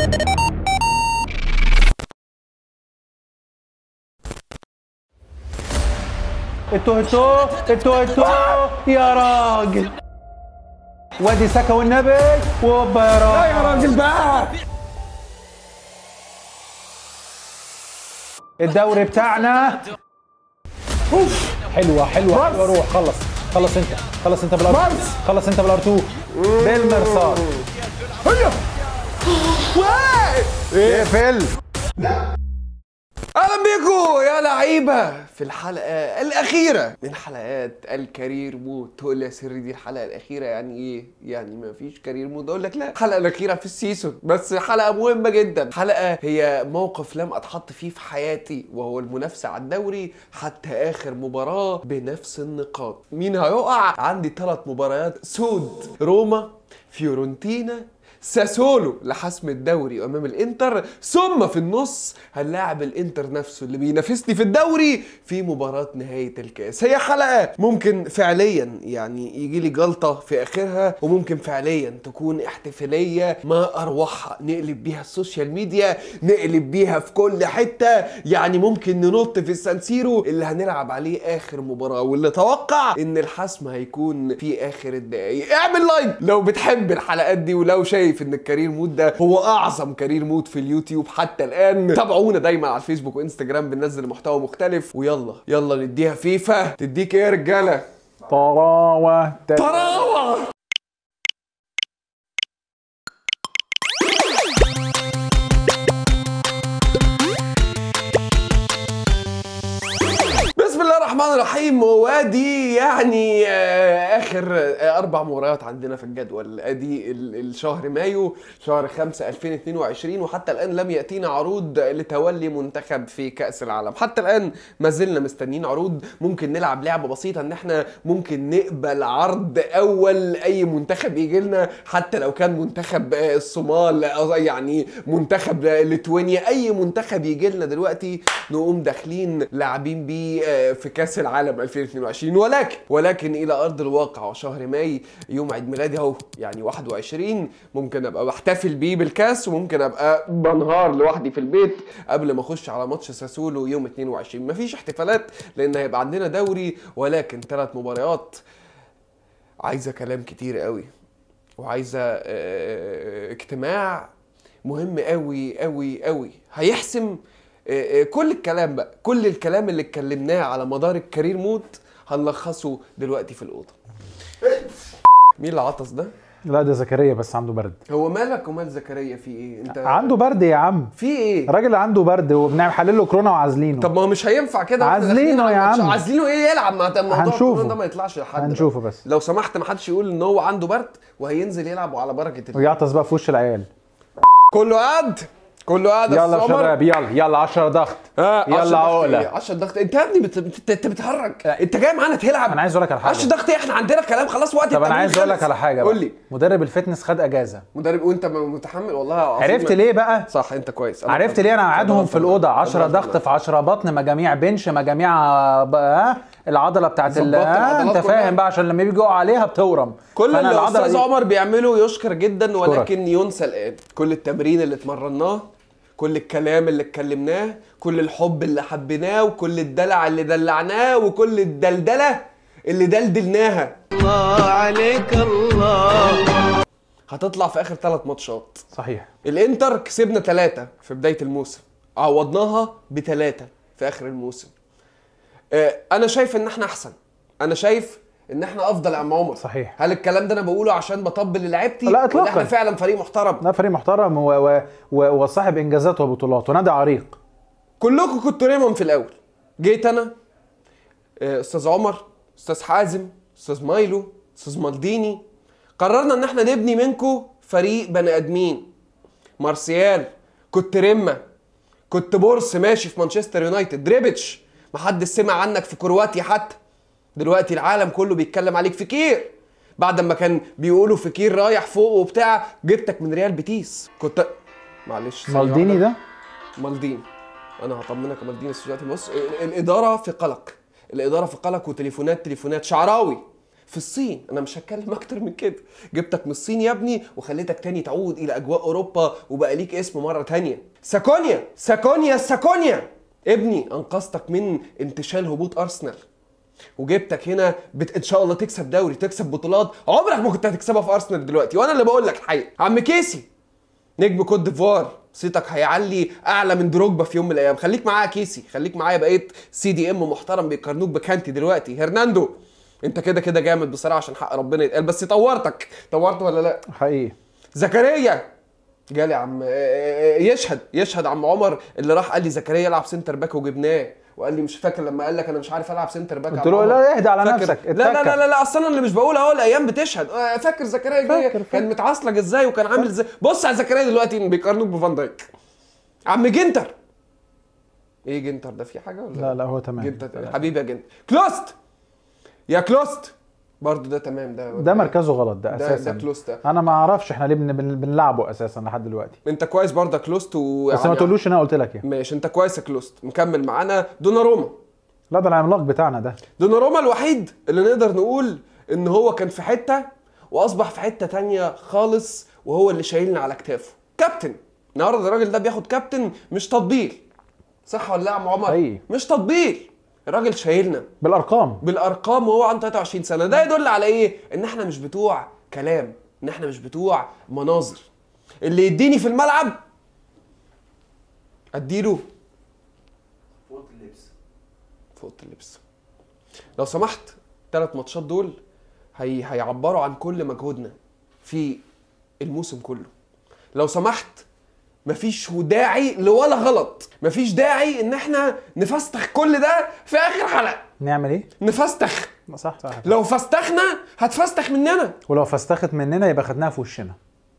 التو التو التو التو يا راجل وادي سكا والنبي ووبا يا راجل يا راجل بقى الدوري بتاعنا اوف حلوه حلوه حلوه روح خلص خلص انت خلص انت بالار مارس. خلص انت بالار 2 بالمرصاد هيا واقف اقفل اهلا بيكم يا لعيبه في الحلقه الاخيره من حلقات الكارير مود تقول لي يا سري دي الحلقه الاخيره يعني ايه يعني ما فيش كارير مود اقول لك لا الحلقه الاخيره في السيزون بس حلقه مهمه جدا حلقه هي موقف لم اتحط فيه في حياتي وهو المنافسه على الدوري حتى اخر مباراه بنفس النقاط مين هيقع عندي ثلاث مباريات سود روما فيورنتينا ساسولو لحسم الدوري امام الانتر ثم في النص هنلاعب الانتر نفسه اللي بينافسني في الدوري في مباراه نهايه الكاس هي حلقه ممكن فعليا يعني يجي لي جلطه في اخرها وممكن فعليا تكون احتفاليه ما اروعها نقلب بيها السوشيال ميديا نقلب بيها في كل حته يعني ممكن ننط في السانسيرو اللي هنلعب عليه اخر مباراه واللي توقع ان الحسم هيكون في اخر الدقايق اعمل لايك لو بتحب الحلقات دي ولو شايف ان الكارير مود ده هو اعظم كارير مود في اليوتيوب حتى الان تابعونا دايما على الفيسبوك وانستجرام بننزل محتوى مختلف ويلا يلا نديها فيفا تديك ايه يا رجاله طراوه طراوه بسم الله الرحمن الرحيم وادي يعني آه، اخر آه، اربع مباريات عندنا في الجدول ادي ال- الشهر مايو شهر 5 2022 وحتى الان لم ياتينا عروض لتولي منتخب في كاس العالم حتى الان ما زلنا مستنيين عروض ممكن نلعب لعبه بسيطه ان احنا ممكن نقبل عرض اول اي منتخب يجي لنا حتى لو كان منتخب آه، الصومال أو يعني منتخب ليتوانيا اي منتخب يجي لنا دلوقتي نقوم داخلين لاعبين بيه آه، في كاس العالم 2022 ولكن ولكن الى ارض الواقع وشهر ماي يوم عيد ميلادي اهو يعني 21 ممكن ابقى بحتفل بيه بالكاس وممكن ابقى بنهار لوحدي في البيت قبل ما اخش على ماتش ساسولو يوم 22 مفيش احتفالات لان هيبقى عندنا دوري ولكن ثلاث مباريات عايزه كلام كتير قوي وعايزه آه، اجتماع مهم قوي قوي قوي هيحسم آه، آه، كل الكلام بقى كل الكلام اللي اتكلمناه على مدار الكارير مود هنلخصه دلوقتي في الاوضه مين اللي عطس ده لا ده زكريا بس عنده برد هو مالك ومال زكريا في ايه انت عنده برد يا عم في ايه الراجل عنده برد وبنحلل له كورونا وعازلينه طب ما هو مش هينفع كده واحنا عازلينه داخلين على يا الماتش. عم. عازلينه ايه يلعب مع الموضوع هنشوفه. الكورونا ده ما يطلعش لحد هنشوفه بس لو سمحت ما حدش يقول ان هو عنده برد وهينزل يلعب وعلى بركه الله ويعطس بقى في وش العيال كله قاعد كله قاعد يلا يا شباب يلا يلا 10 ضغط يلا عقله 10 ضغط انت يا ابني بت... بت... انت بتهرج انت جاي معانا تلعب انا عايز اقول لك على حاجه 10 ضغط ايه احنا عندنا كلام خلاص وقت طب انا التمرين عايز اقول لك خلص. على حاجه قول بقى. لي مدرب الفتنس خد اجازه مدرب وانت م- متحمل والله العظيم عرفت ليه بقى صح انت كويس أنا عرفت غلطان. ليه انا أنا قاعدهم في غلطان. الاوضه أنا 10 غلطان. ضغط في 10 بطن مجاميع بنش مجاميع آه، بقى ها العضله بتاعت ال- ظبطت آه، العضلات انت كلها. فاهم بقى عشان لما بيجوا عليها بتورم كل فأنا اللي العضلة استاذ دي- عمر بيعمله يشكر جدا ولكن ينسى الان كل التمرين اللي اتمرناه كل الكلام اللي اتكلمناه كل الحب اللي حبيناه وكل الدلع اللي دلعناه وكل الدلدله اللي دلدلناها الله عليك الله هتطلع في اخر ثلاث ماتشات صحيح الانتر كسبنا ثلاثة في بداية الموسم عوضناها بثلاثة في اخر الموسم آه، انا شايف ان احنا احسن انا شايف ان احنا افضل يا عم عمر صحيح. هل الكلام ده انا بقوله عشان بطبل لعيبتي لا، ولا إطلاقاً. احنا فعلا فريق محترم ده فريق محترم و- و- و- وصاحب انجازات وبطولات ونادي عريق كلكم كنتوا ريمون في الاول جيت انا آه، استاذ عمر استاذ حازم استاذ مايلو استاذ مالديني قررنا ان احنا نبني منكم فريق بني ادمين مارسيال كنت رمة كنت بورس ماشي في مانشستر يونايتد دريبتش محدش سمع عنك في كرواتيا حتى دلوقتي العالم كله بيتكلم عليك فكير بعد ما كان بيقولوا فكير رايح فوق وبتاع جبتك من ريال بيتيس كنت معلش ثانية مالديني واحدة. ده مالديني انا هطمنك يا مالديني بس دلوقتي بص ال- الاداره في قلق الاداره في قلق وتليفونات تليفونات شعراوي في الصين انا مش هتكلم اكتر من كده جبتك من الصين يا ابني وخليتك تاني تعود الى اجواء اوروبا وبقى ليك اسم مره تانية ساكونيا ساكونيا ساكونيا ابني انقذتك من انتشال هبوط ارسنال وجبتك هنا بت... ان شاء الله تكسب دوري تكسب بطولات عمرك ما كنت هتكسبها في ارسنال دلوقتي وانا اللي بقول لك الحقيقه عم كيسي نجم كوت ديفوار صيتك هيعلي اعلى من دروجبا في يوم من الايام خليك معايا كيسي خليك معايا بقيت سي دي ام محترم بيقارنوك بكانتي دلوقتي هرناندو انت كده كده جامد بصراحه عشان حق ربنا يتقال بس طورتك طورت ولا لا حقيقي زكريا جالي عم يشهد يشهد عم عمر اللي راح قال لي زكريا يلعب سنتر باك وجبناه وقال لي مش فاكر لما قال لك انا مش عارف العب سنتر باك قلت يا له عم لا، عمر. اهدى على فاكر- نفسك، لا لا اتذكر. لا لا, لا اصل انا اللي مش بقول اهو الايام بتشهد آه، فاكر زكريا جاي فاكر، كان متعصلج ازاي وكان عامل ازاي بص على زكريا دلوقتي بيقارنوك بفان دايك عم جنتر ايه جنتر ده في حاجه ولا لا لا هو تمام جنتر حبيبي يا جنتر كلوست يا كلوست برضه ده تمام ده ده مركزه غلط ده ده اساسا ده كلوست ده. انا ما اعرفش احنا ليه بن- بن- بنلعبه اساسا لحد دلوقتي انت كويس برضه يا كلوست و بس ما تقولوش ان انا قلت لك ايه ماشي انت كويس يا كلوست مكمل معانا دوناروما لا ده العملاق بتاعنا ده دوناروما الوحيد اللي نقدر نقول ان هو كان في حته واصبح في حته تانية خالص وهو اللي شايلنا على كتافه كابتن النهارده الراجل ده بياخد كابتن مش تطبيل صح ولا لا يا عم عمر حقيقي. مش تطبيل الراجل شايلنا بالارقام بالارقام وهو عنده 23 سنه ده يدل على ايه ان احنا مش بتوع كلام ان احنا مش بتوع مناظر اللي يديني في الملعب اديله فوق اللبس في اوضه اللبس لو سمحت ثلاث ماتشات دول هي... هيعبروا عن كل مجهودنا في الموسم كله لو سمحت مفيش داعي لولا غلط مفيش داعي ان احنا نفستخ كل ده في اخر حلقه نعمل ايه نفستخ صح صح لو فستخنا هتفستخ مننا ولو فستخت مننا يبقى خدناها في وشنا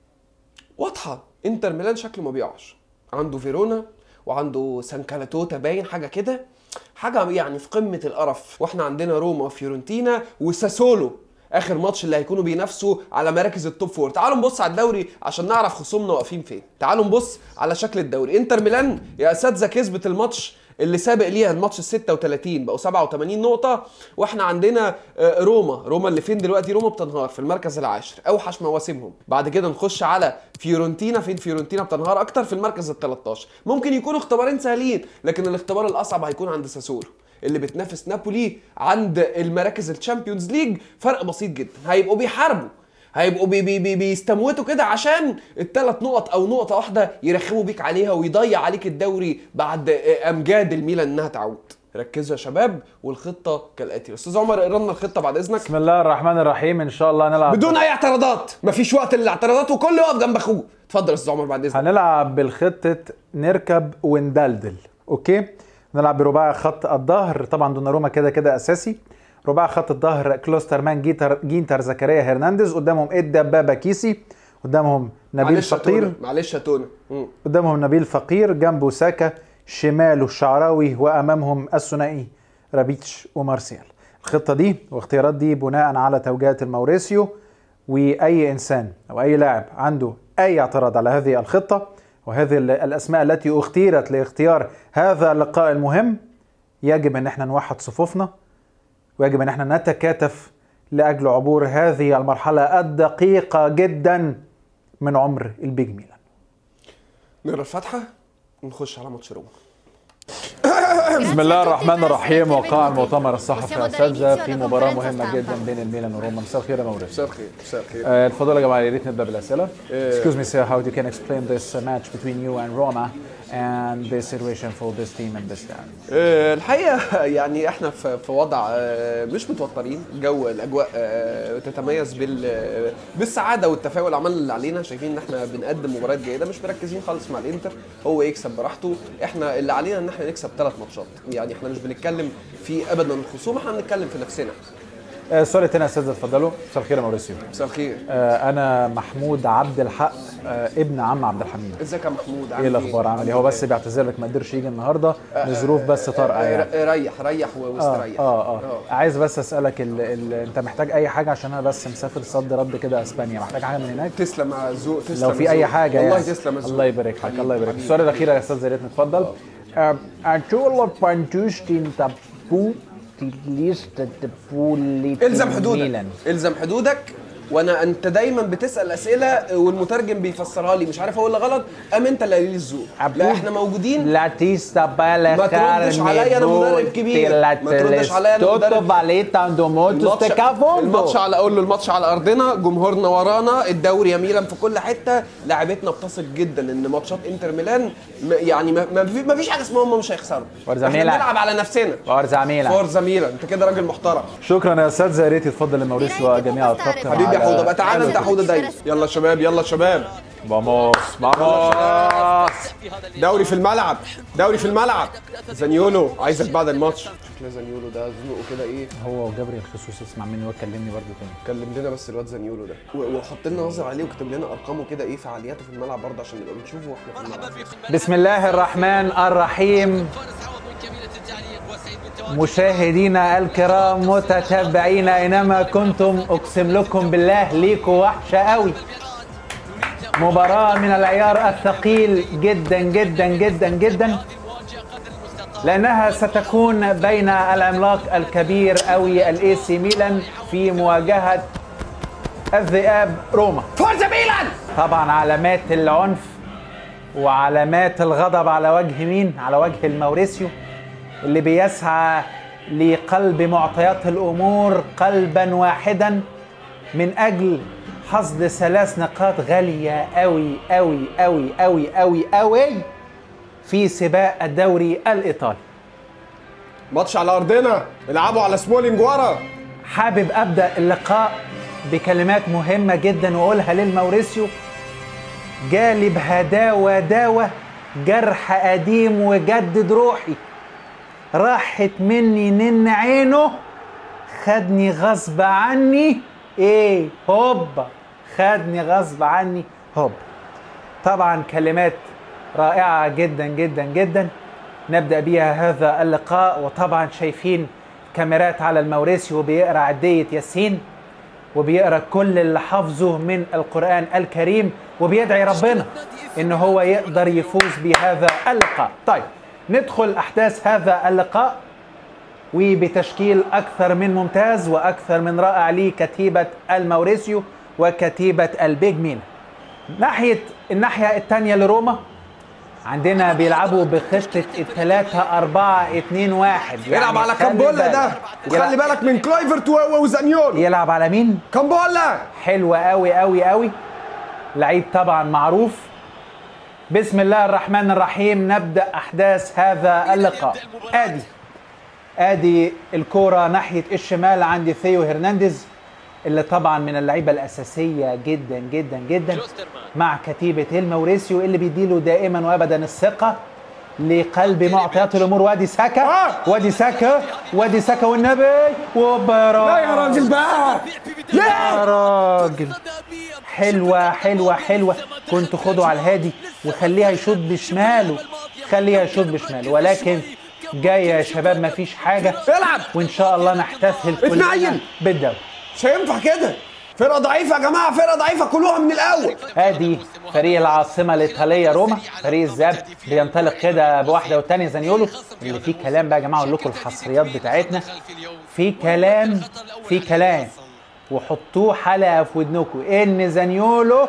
واضحه انتر ميلان شكله ما بيقعش عنده فيرونا وعنده سانكالاتوتا باين حاجه كده حاجه يعني في قمه القرف واحنا عندنا روما وفيورنتينا وساسولو اخر ماتش اللي هيكونوا بينافسوا على مراكز التوب فور تعالوا نبص على الدوري عشان نعرف خصومنا واقفين فين تعالوا نبص على شكل الدوري انتر ميلان يا اساتذه كسبت الماتش اللي سابق ليها الماتش ال 36 بقوا 87 نقطة واحنا عندنا آه، روما روما اللي فين دلوقتي روما بتنهار في المركز العاشر اوحش مواسمهم بعد كده نخش على فيورنتينا فين فيورنتينا بتنهار اكتر في المركز ال 13 ممكن يكونوا اختبارين سهلين لكن الاختبار الاصعب هيكون عند ساسولو اللي بتنافس نابولي عند المراكز الشامبيونز ليج فرق بسيط جدا هيبقوا بيحاربوا هيبقوا بي بي بي بيستموتوا كده عشان الثلاث نقط او نقطه واحده يرخموا بيك عليها ويضيع عليك الدوري بعد آه، امجاد الميلان انها تعود ركزوا يا شباب والخطه كالاتي استاذ عمر اقرا لنا الخطه بعد اذنك بسم الله الرحمن الرحيم ان شاء الله نلعب بدون اي اعتراضات مفيش وقت للاعتراضات وكل يقف جنب اخوه اتفضل يا استاذ عمر بعد اذنك هنلعب بالخطة نركب وندلدل اوكي نلعب برباعي خط الظهر طبعا دوناروما كده كده اساسي رباعي خط الظهر كلوسترمان جيتر جينتر زكريا هرنانديز قدامهم الدبابة كيسي قدامهم نبيل معلش يا فقير تونة، معلش يا تونة مم. قدامهم نبيل فقير جنبه ساكا شماله الشعراوي وامامهم الثنائي رابيتش ومارسيال الخطه دي واختيارات دي بناء على توجيهات الموريسيو واي انسان او اي لاعب عنده اي اعتراض على هذه الخطه وهذه ال- الاسماء التي اختيرت لاختيار هذا اللقاء المهم يجب ان احنا نوحد صفوفنا ويجب ان احنا نتكاتف لاجل عبور هذه المرحله الدقيقه جدا من عمر البيج ميلان نقرا الفاتحه ونخش على ماتش روما بسم الله الرحمن الرحيم وقع المؤتمر الصحفي يا اساتذه في مباراه مهمه جدا بين الميلان وروما مساء الخير يا موريس مساء الخير مساء الخير آه، اتفضلوا يا جماعه يا ريت نبدا بالاسئله Excuse me sir how you can explain this uh, match between you and Roma and the situation for this team and this town آه، الحقيقه يعني احنا في في وضع آه، مش متوترين جو الاجواء آه، تتميز بال آه، بالسعاده والتفاؤل عملنا اللي علينا شايفين ان احنا بنقدم مباريات جيده مش مركزين خالص مع الانتر هو يكسب براحته احنا اللي علينا ان احنا نكسب ثلاث ماتشات يعني احنا مش بنتكلم في ابدا الخصوم احنا بنتكلم في نفسنا آه، السؤال الثاني يا اساتذه اتفضلوا مساء الخير يا موريسيو مساء الخير آه، انا محمود عبد الحق آه، ابن عم عبد الحميد ازيك يا محمود ايه عامل الاخبار عامل ايه هو بس بيعتذر لك ما قدرش يجي النهارده لظروف بس طارئه آه، يعني ر- ريح ريح و- اه واستريح اه اه عايز بس اسالك ال... ال... انت محتاج اي حاجه عشان انا بس مسافر صد رد كده اسبانيا محتاج حاجه من هناك تسلم يا ذوق تسلم لو في يا اي ذوق. حاجه والله يعني. تسلم يا ذوق. الله يبارك لك حبيبي، الله يبارك لك حبيبي. السؤال الاخير يا استاذ يا ريت نتفضل Arturo Pantustin Tapu lista Pulli الزم حدودك Milan. الزم حدودك وانا انت دايما بتسال اسئله والمترجم بيفسرها لي مش عارف اقول غلط ام انت اللي قليل الذوق لا احنا موجودين La tista bella ما تردش عليا، أنا مدرب كبير. ما تردش عليا، أنا Tutto مدرب. vale tanto molto الماتش stecafondo الماتش على اقول له الماتش على ارضنا جمهورنا ورانا الدوري يا ميلان في كل حته لاعبتنا بتثق جدا ان ماتشات انتر ميلان م- يعني ما, ما, في ما فيش حاجه اسمها هم مش هيخسروا فورزا احنا ميلان. بنلعب على نفسنا Forza Milan فورزا ميلان انت كده راجل محترم شكرا يا اساتذه يا ريت يتفضل الموريسيو وجميع الخط حبيبي يا على- حوده بقى تعالى انت يا حوده دايما يلا يا شباب يلا يا شباب Vamos vamos دوري في الملعب دوري في الملعب زانيولو عايزك بعد الماتش شكل زانيولو ده زنقه كده ايه هو وجابريل خصوص اسمع مني وكلمني برضو تاني كلم لنا بس الواد زانيولو ده و- وحط لنا نظر عليه وكتب لنا ارقامه كده ايه فعالياته في الملعب برضه عشان نبقى بنشوفه واحنا في الملعب بسم الله الرحمن الرحيم مشاهدينا الكرام متتبعين اينما كنتم اقسم لكم بالله ليكوا وحشه قوي مباراه من العيار الثقيل جدا جدا جدا جدا لانها ستكون بين العملاق الكبير قوي الاي سي ميلان في مواجهه الذئاب روما فورزا ميلان طبعا علامات العنف وعلامات الغضب على وجه مين؟ على وجه الموريسيو اللي بيسعى لقلب معطيات الامور قلبا واحدا من اجل حصد ثلاث نقاط غاليه قوي قوي قوي قوي قوي قوي في سباق الدوري الايطالي. ماتش على ارضنا العبوا على سمولينج ورا حابب ابدا اللقاء بكلمات مهمه جدا واقولها للموريسيو جالي بهداوه داوه جرح قديم وجدد روحي راحت مني نن عينه خدني غصب عني ايه هوبا خدني غصب عني هوبا طبعا كلمات رائعة جدا جدا جدا نبدأ بيها هذا اللقاء وطبعا شايفين كاميرات على الموريسيو بيقرأ عدية ياسين وبيقرأ كل اللي حافظه من القرآن الكريم وبيدعي ربنا إن هو يقدر يفوز بهذا اللقاء طيب ندخل أحداث هذا اللقاء وبتشكيل أكثر من ممتاز وأكثر من رائع لكتيبة الموريسيو وكتيبة البيج مينا ناحية الناحية الثانية لروما عندنا بيلعبوا بخطة الثلاثة أربعة اتنين واحد يلعب على خلي كامبولا بالك. ده وخلي يلعب, بالك من كلايفرت و- وزانيولو يلعب على مين؟ كامبولا حلوة قوي قوي قوي لعيب طبعا معروف بسم الله الرحمن الرحيم نبدأ أحداث هذا اللقاء آدي آدي الكورة ناحية الشمال عند ثيو هرنانديز اللي طبعا من اللعيبة الأساسية جدا جدا جدا مع كتيبة الموريسيو اللي بيديله دائما وأبدا الثقة لقلب معطيات الأمور وادي ساكا آه. وادي ساكا وادي ساكا والنبي وبرا لا يا راجل بقى يا راجل حلوة حلوة حلوة كنت خده على الهادي وخليها يشوط بشماله خليها يشوط بشماله ولكن جاي يا شباب مفيش حاجة العب وإن شاء الله نحتفل كلنا اتنين. بالدوري مش هينفع كده فرقه ضعيفه يا جماعه فرقه ضعيفه كلوها من الاول ادي فريق العاصمة الإيطالية روما فريق الذهاب بينطلق كده بواحدة والتانية زانيولو اللي فيه كلام بقى يا جماعة أقول لكم الحصريات بتاعتنا في كلام في كلام وحطوه حلقة في ودنكم إن زانيولو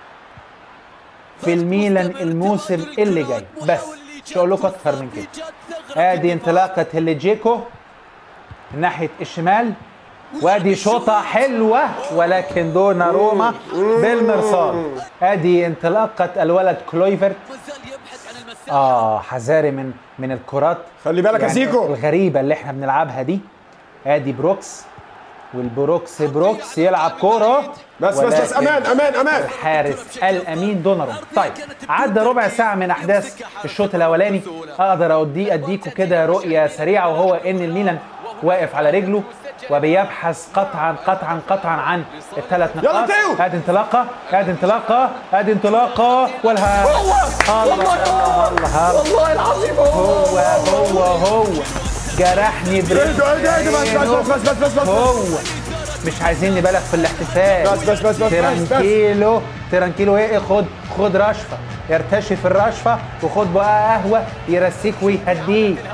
في الميلان الموسم اللي جاي بس مش هقول لكم أكتر من كده ادي انطلاقة الليجيكو من ناحية الشمال وادي شوطة حلوة ولكن دون روما بالمرصاد ادي انطلاقة الولد كلويفرت اه حذاري من من الكرات خلي بالك يا سيكو. الغريبة اللي احنا بنلعبها دي ادي بروكس والبروكس بروكس يلعب كورة بس بس بس ولكن امان امان امان الحارس الامين دوناروما طيب عدى ربع ساعه من احداث الشوط الاولاني اقدر اودي اديكوا كده رؤيه سريعه وهو ان الميلان واقف على رجله وبيبحث قطعا قطعا قطعا عن الثلاث يلا نقاط تيو. ادي انطلاقه ادي انطلاقه ادي انطلاقه والها الله الله الله والله العظيم هو هو هو هو جرحني ايه ده ايه ده ايه ده بس برجله بس بس بس بس بس هو مش عايزين نبالغ في الاحتفال بس بس بس بس بس بس. ترانكيلو ترانكيلو ايه خد خد رشفه يرتشي في الرشفه وخد بقى قهوه يرسيك ويهديك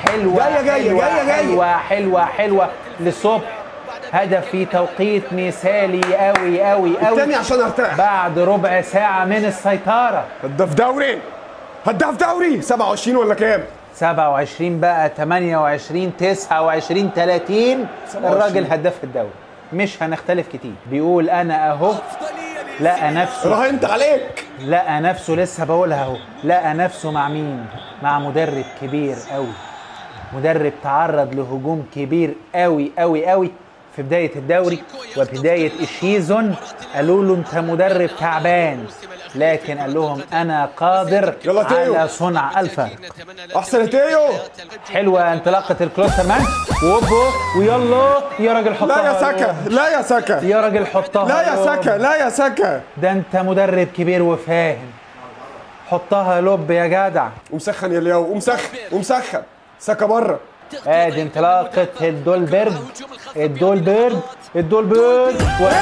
حلوه جاية- جاية- حلوة جاية- جاية. حلوه حلوه حلوه للصبح هدف في توقيت مثالي قوي قوي التاني قوي عشان ارتاح بعد ربع ساعه من السيطره هداف دوري هداف دوري 27 ولا كام 27 بقى 28 29 30 الراجل هداف الدوري مش هنختلف كتير بيقول انا اهو لقى نفسه راهنت عليك لقى نفسه لسه بقولها اهو لقى نفسه مع مين مع مدرب كبير قوي مدرب تعرض لهجوم كبير قوي قوي قوي في بداية الدوري وبداية السيزون قالوا له انت مدرب تعبان لكن قال لهم انا قادر يلا تيو. على صنع الفرق احسن تيو حلوه انطلاقه الكلوسترمان ووبو ويلا يا راجل حطها لا يا سكا لا يا سكا يا راجل حطها لا يا لوب. سكا لا يا سكا ده انت مدرب كبير وفاهم حطها لوب يا جدع ومسخن يا لياو ومسخن ومسخن سكا بره ادي انطلاقه الدولبرج الدولبرج الدولبرج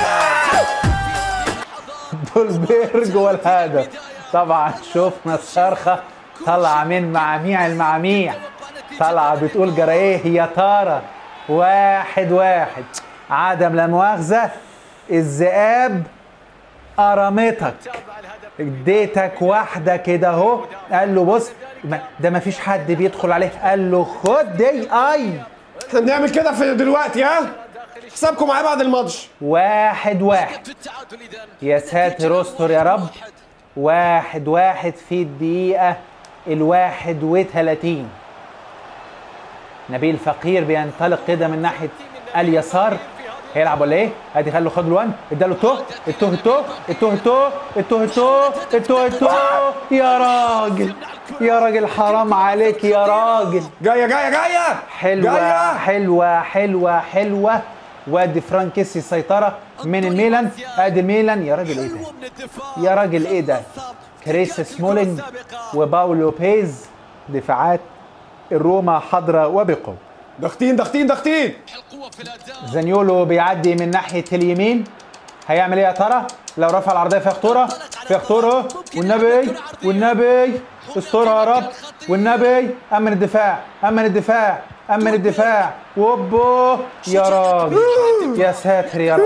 الدولبرج والهدف طبعا شفنا الصرخه طالعه من معاميع المعاميع طالعه بتقول جرى ايه يا ترى واحد واحد عدم لا مؤاخذه الذئاب قرمتك اديتك واحده كده اهو قال له بص ما- ده ما فيش حد بيدخل عليه قال له خد دي اي احنا بنعمل كده في دلوقتي ها حسابكم معايا بعد الماتش واحد واحد يا ساتر استر يا رب واحد واحد في الدقيقة الواحد وثلاثين نبيل فقير بينطلق كده من ناحية اليسار هيلعب ولا ايه؟ ادي خلوا خد الوان اداله التو التو التو التو التو التو التو التو التو يا راجل يا راجل حرام عليك يا راجل جايه جايه جايه حلوة جايه حلوة حلوة حلوة وادي فرانكيسي سيطرة من الميلان ادي الميلان يا راجل ايه ده يا راجل ايه ده كريس سمولينج وباولو بيز دفاعات الروما حاضرة وبقوة ضاغطين ضاغطين ضاغطين زانيولو بيعدي من ناحية اليمين هيعمل ايه يا ترى؟ لو رفع العرضية فيها خطورة فيها خطورة والنبي والنبي استرها يا رب والنبي أمن الدفاع أمن الدفاع أمن الدفاع وبو يا راجل يا ساتر يا رب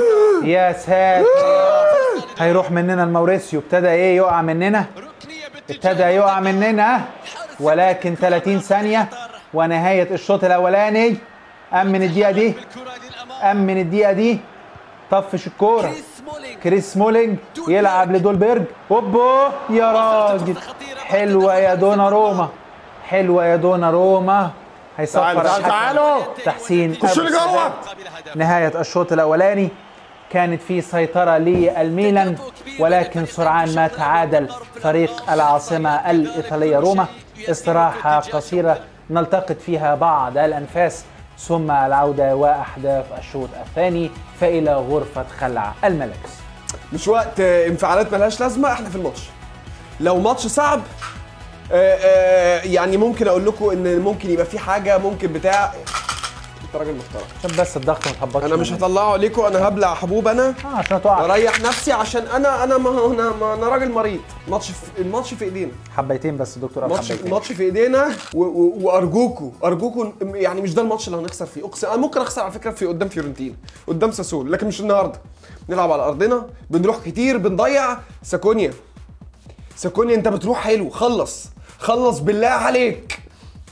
يا ساتر يا رب. هيروح مننا الموريسيو ابتدى ايه يقع مننا ابتدى يقع مننا ولكن 30 ثانية ونهاية الشوط الأولاني أمن الدقيقة دي أمن الدقيقة دي طفش الكورة كريس سمولينج يلعب لدولبرج اوبو يا راجل حلوة يا دونا روما حلوة يا دونا روما هيصفر تعالوا تعالوا الحكم. تعالوا تحسين خشوا لي أبو جوه سلام. نهاية الشوط الأولاني كانت في سيطرة للميلان ولكن سرعان ما تعادل فريق العاصمة الإيطالية روما استراحة قصيرة نلتقط فيها بعض الأنفاس ثم العودة وأحداث الشوط الثاني فإلى غرفة خلع الملابس مش وقت آه، انفعالات ملهاش لازمه احنا في الماتش لو ماتش صعب آه، آه، يعني ممكن اقول لكم ان ممكن يبقى في حاجه ممكن بتاع انت راجل محترم عشان بس الضغط ما تهبطش انا مش منك. هطلعه عليكم انا هبلع حبوب انا آه عشان تقع اريح نفسي عشان انا انا ما انا ما انا راجل مريض ماتش في الماتش في ايدينا حبيتين بس دكتور أبو الماتش حبيتين الماتش في ايدينا و- و- وارجوكوا ارجوكوا يعني مش ده الماتش اللي هنخسر فيه اقسم انا ممكن اخسر على فكره في قدام فيورنتين قدام ساسول لكن مش النهارده نلعب على ارضنا بنروح كتير بنضيع ساكونيا ساكونيا انت بتروح حلو خلص خلص بالله عليك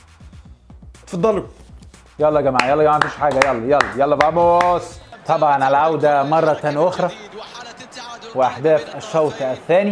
اتفضلوا يلا يا جماعه يلا يا جماعه مفيش حاجه يلا يلا يلا فاموس طبعا العوده مره اخرى واحداث الشوط الثاني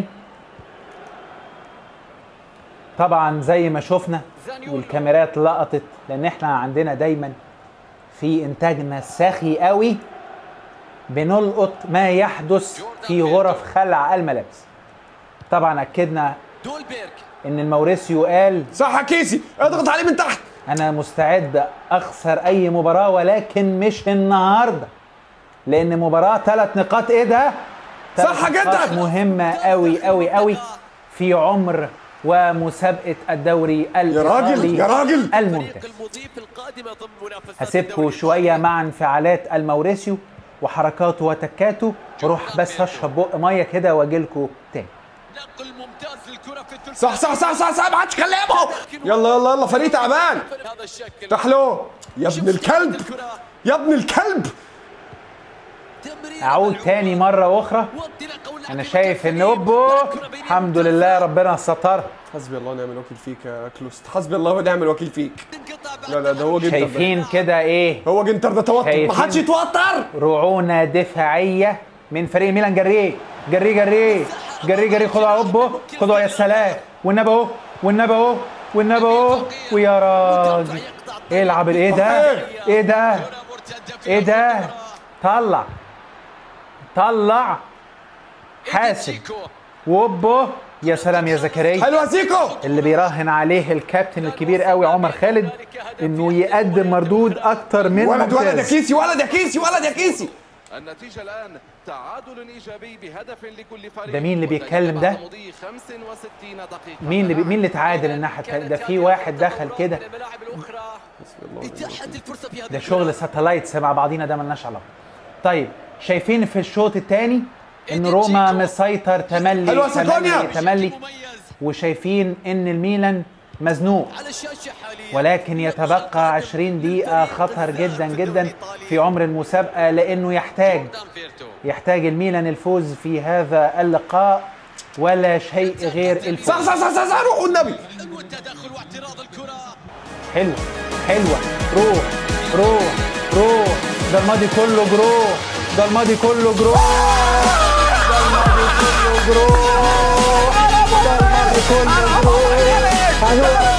طبعا زي ما شفنا والكاميرات لقطت لان احنا عندنا دايما في انتاجنا الساخي قوي بنلقط ما يحدث في غرف خلع الملابس طبعا اكدنا ان الموريسيو قال صح يا كيسي اضغط عليه من تحت انا مستعد اخسر اي مباراه ولكن مش النهارده لان مباراه ثلاث نقاط ايه ده تلات صح جدا. نقاط مهمه قوي قوي قوي في عمر ومسابقه الدوري يا الايطالي راجل يا راجل الممتاز هسيبكم شويه مع انفعالات الموريسيو وحركاته وتكاته روح بس اشرب بق ميه كده واجي لكم تاني نقل ممتاز للكرة في الثلث صح صح صح صح صح ما حدش كلمه يلا يلا يلا فريق تعبان هذا الشكل افتح له يا ابن الكلب الكرة يا ابن الكلب تمرير اعود تاني مره اخرى وانطلاقة واللاعب انا شايف ان الكافي. اوبو الكرة بين الحمد لله ربنا ستر حسبي الله ونعم الوكيل فيك يا كلوست حسبي الله ونعم الوكيل فيك انقطاع بعد لا لا ده هو جنتر ده شايفين كده ايه هو جنتر ده توتر شايفين؟ ما حدش يتوتر رعونه دفاعيه من فريق ميلان جريه جريه جريه جريه جريه خدوا على اوبو خدوا يا سلام والنبي اهو والنبي اهو والنبي اهو ويا راجل العب ايه ده ايه ده كرة مرتدة في ايه ده الكرة. طلع طلع حاسب تشيكو. ووبو يا سلام يا زكريا حلو يا زيكو اللي بيراهن عليه الكابتن الكبير قوي عمر خالد انه يقدم مردود اكتر من ولد ولد يا ممتاز كيسي ولد يا كيسي ولد يا كيسي النتيجة الآن تعادل إيجابي بهدف لكل فريق ده مين اللي بيتكلم ده؟ بعد مضي 65 دقيقة مين اللي بي... مين اللي تعادل الناحيه التانية ده في واحد دخل كده الملاعب الاخرى اتاحت الفرصه في هذه ده شغل ساتلايتس مع بعضينا ده ملناش علاقه طيب شايفين في الشوط الثاني ان روما مسيطر تملي حلوة ساكونيا. تملي تملي مميز وشايفين ان الميلان مزنوق على الشاشه حاليا ولكن يتبقى 20 دقيقة خطر جدا جدا في عمر المسابقة لأنه يحتاج فيرتو يحتاج الميلان الفوز في هذا اللقاء ولا شيء غير صح الفوز صح صح صح, صح روح والنبي والتدخل واعتراض الكره حلو حلوة روح روح روح ده الماضي كله جروح ده الماضي كله جروح ده الماضي كله جروح ده الماضي كله جروح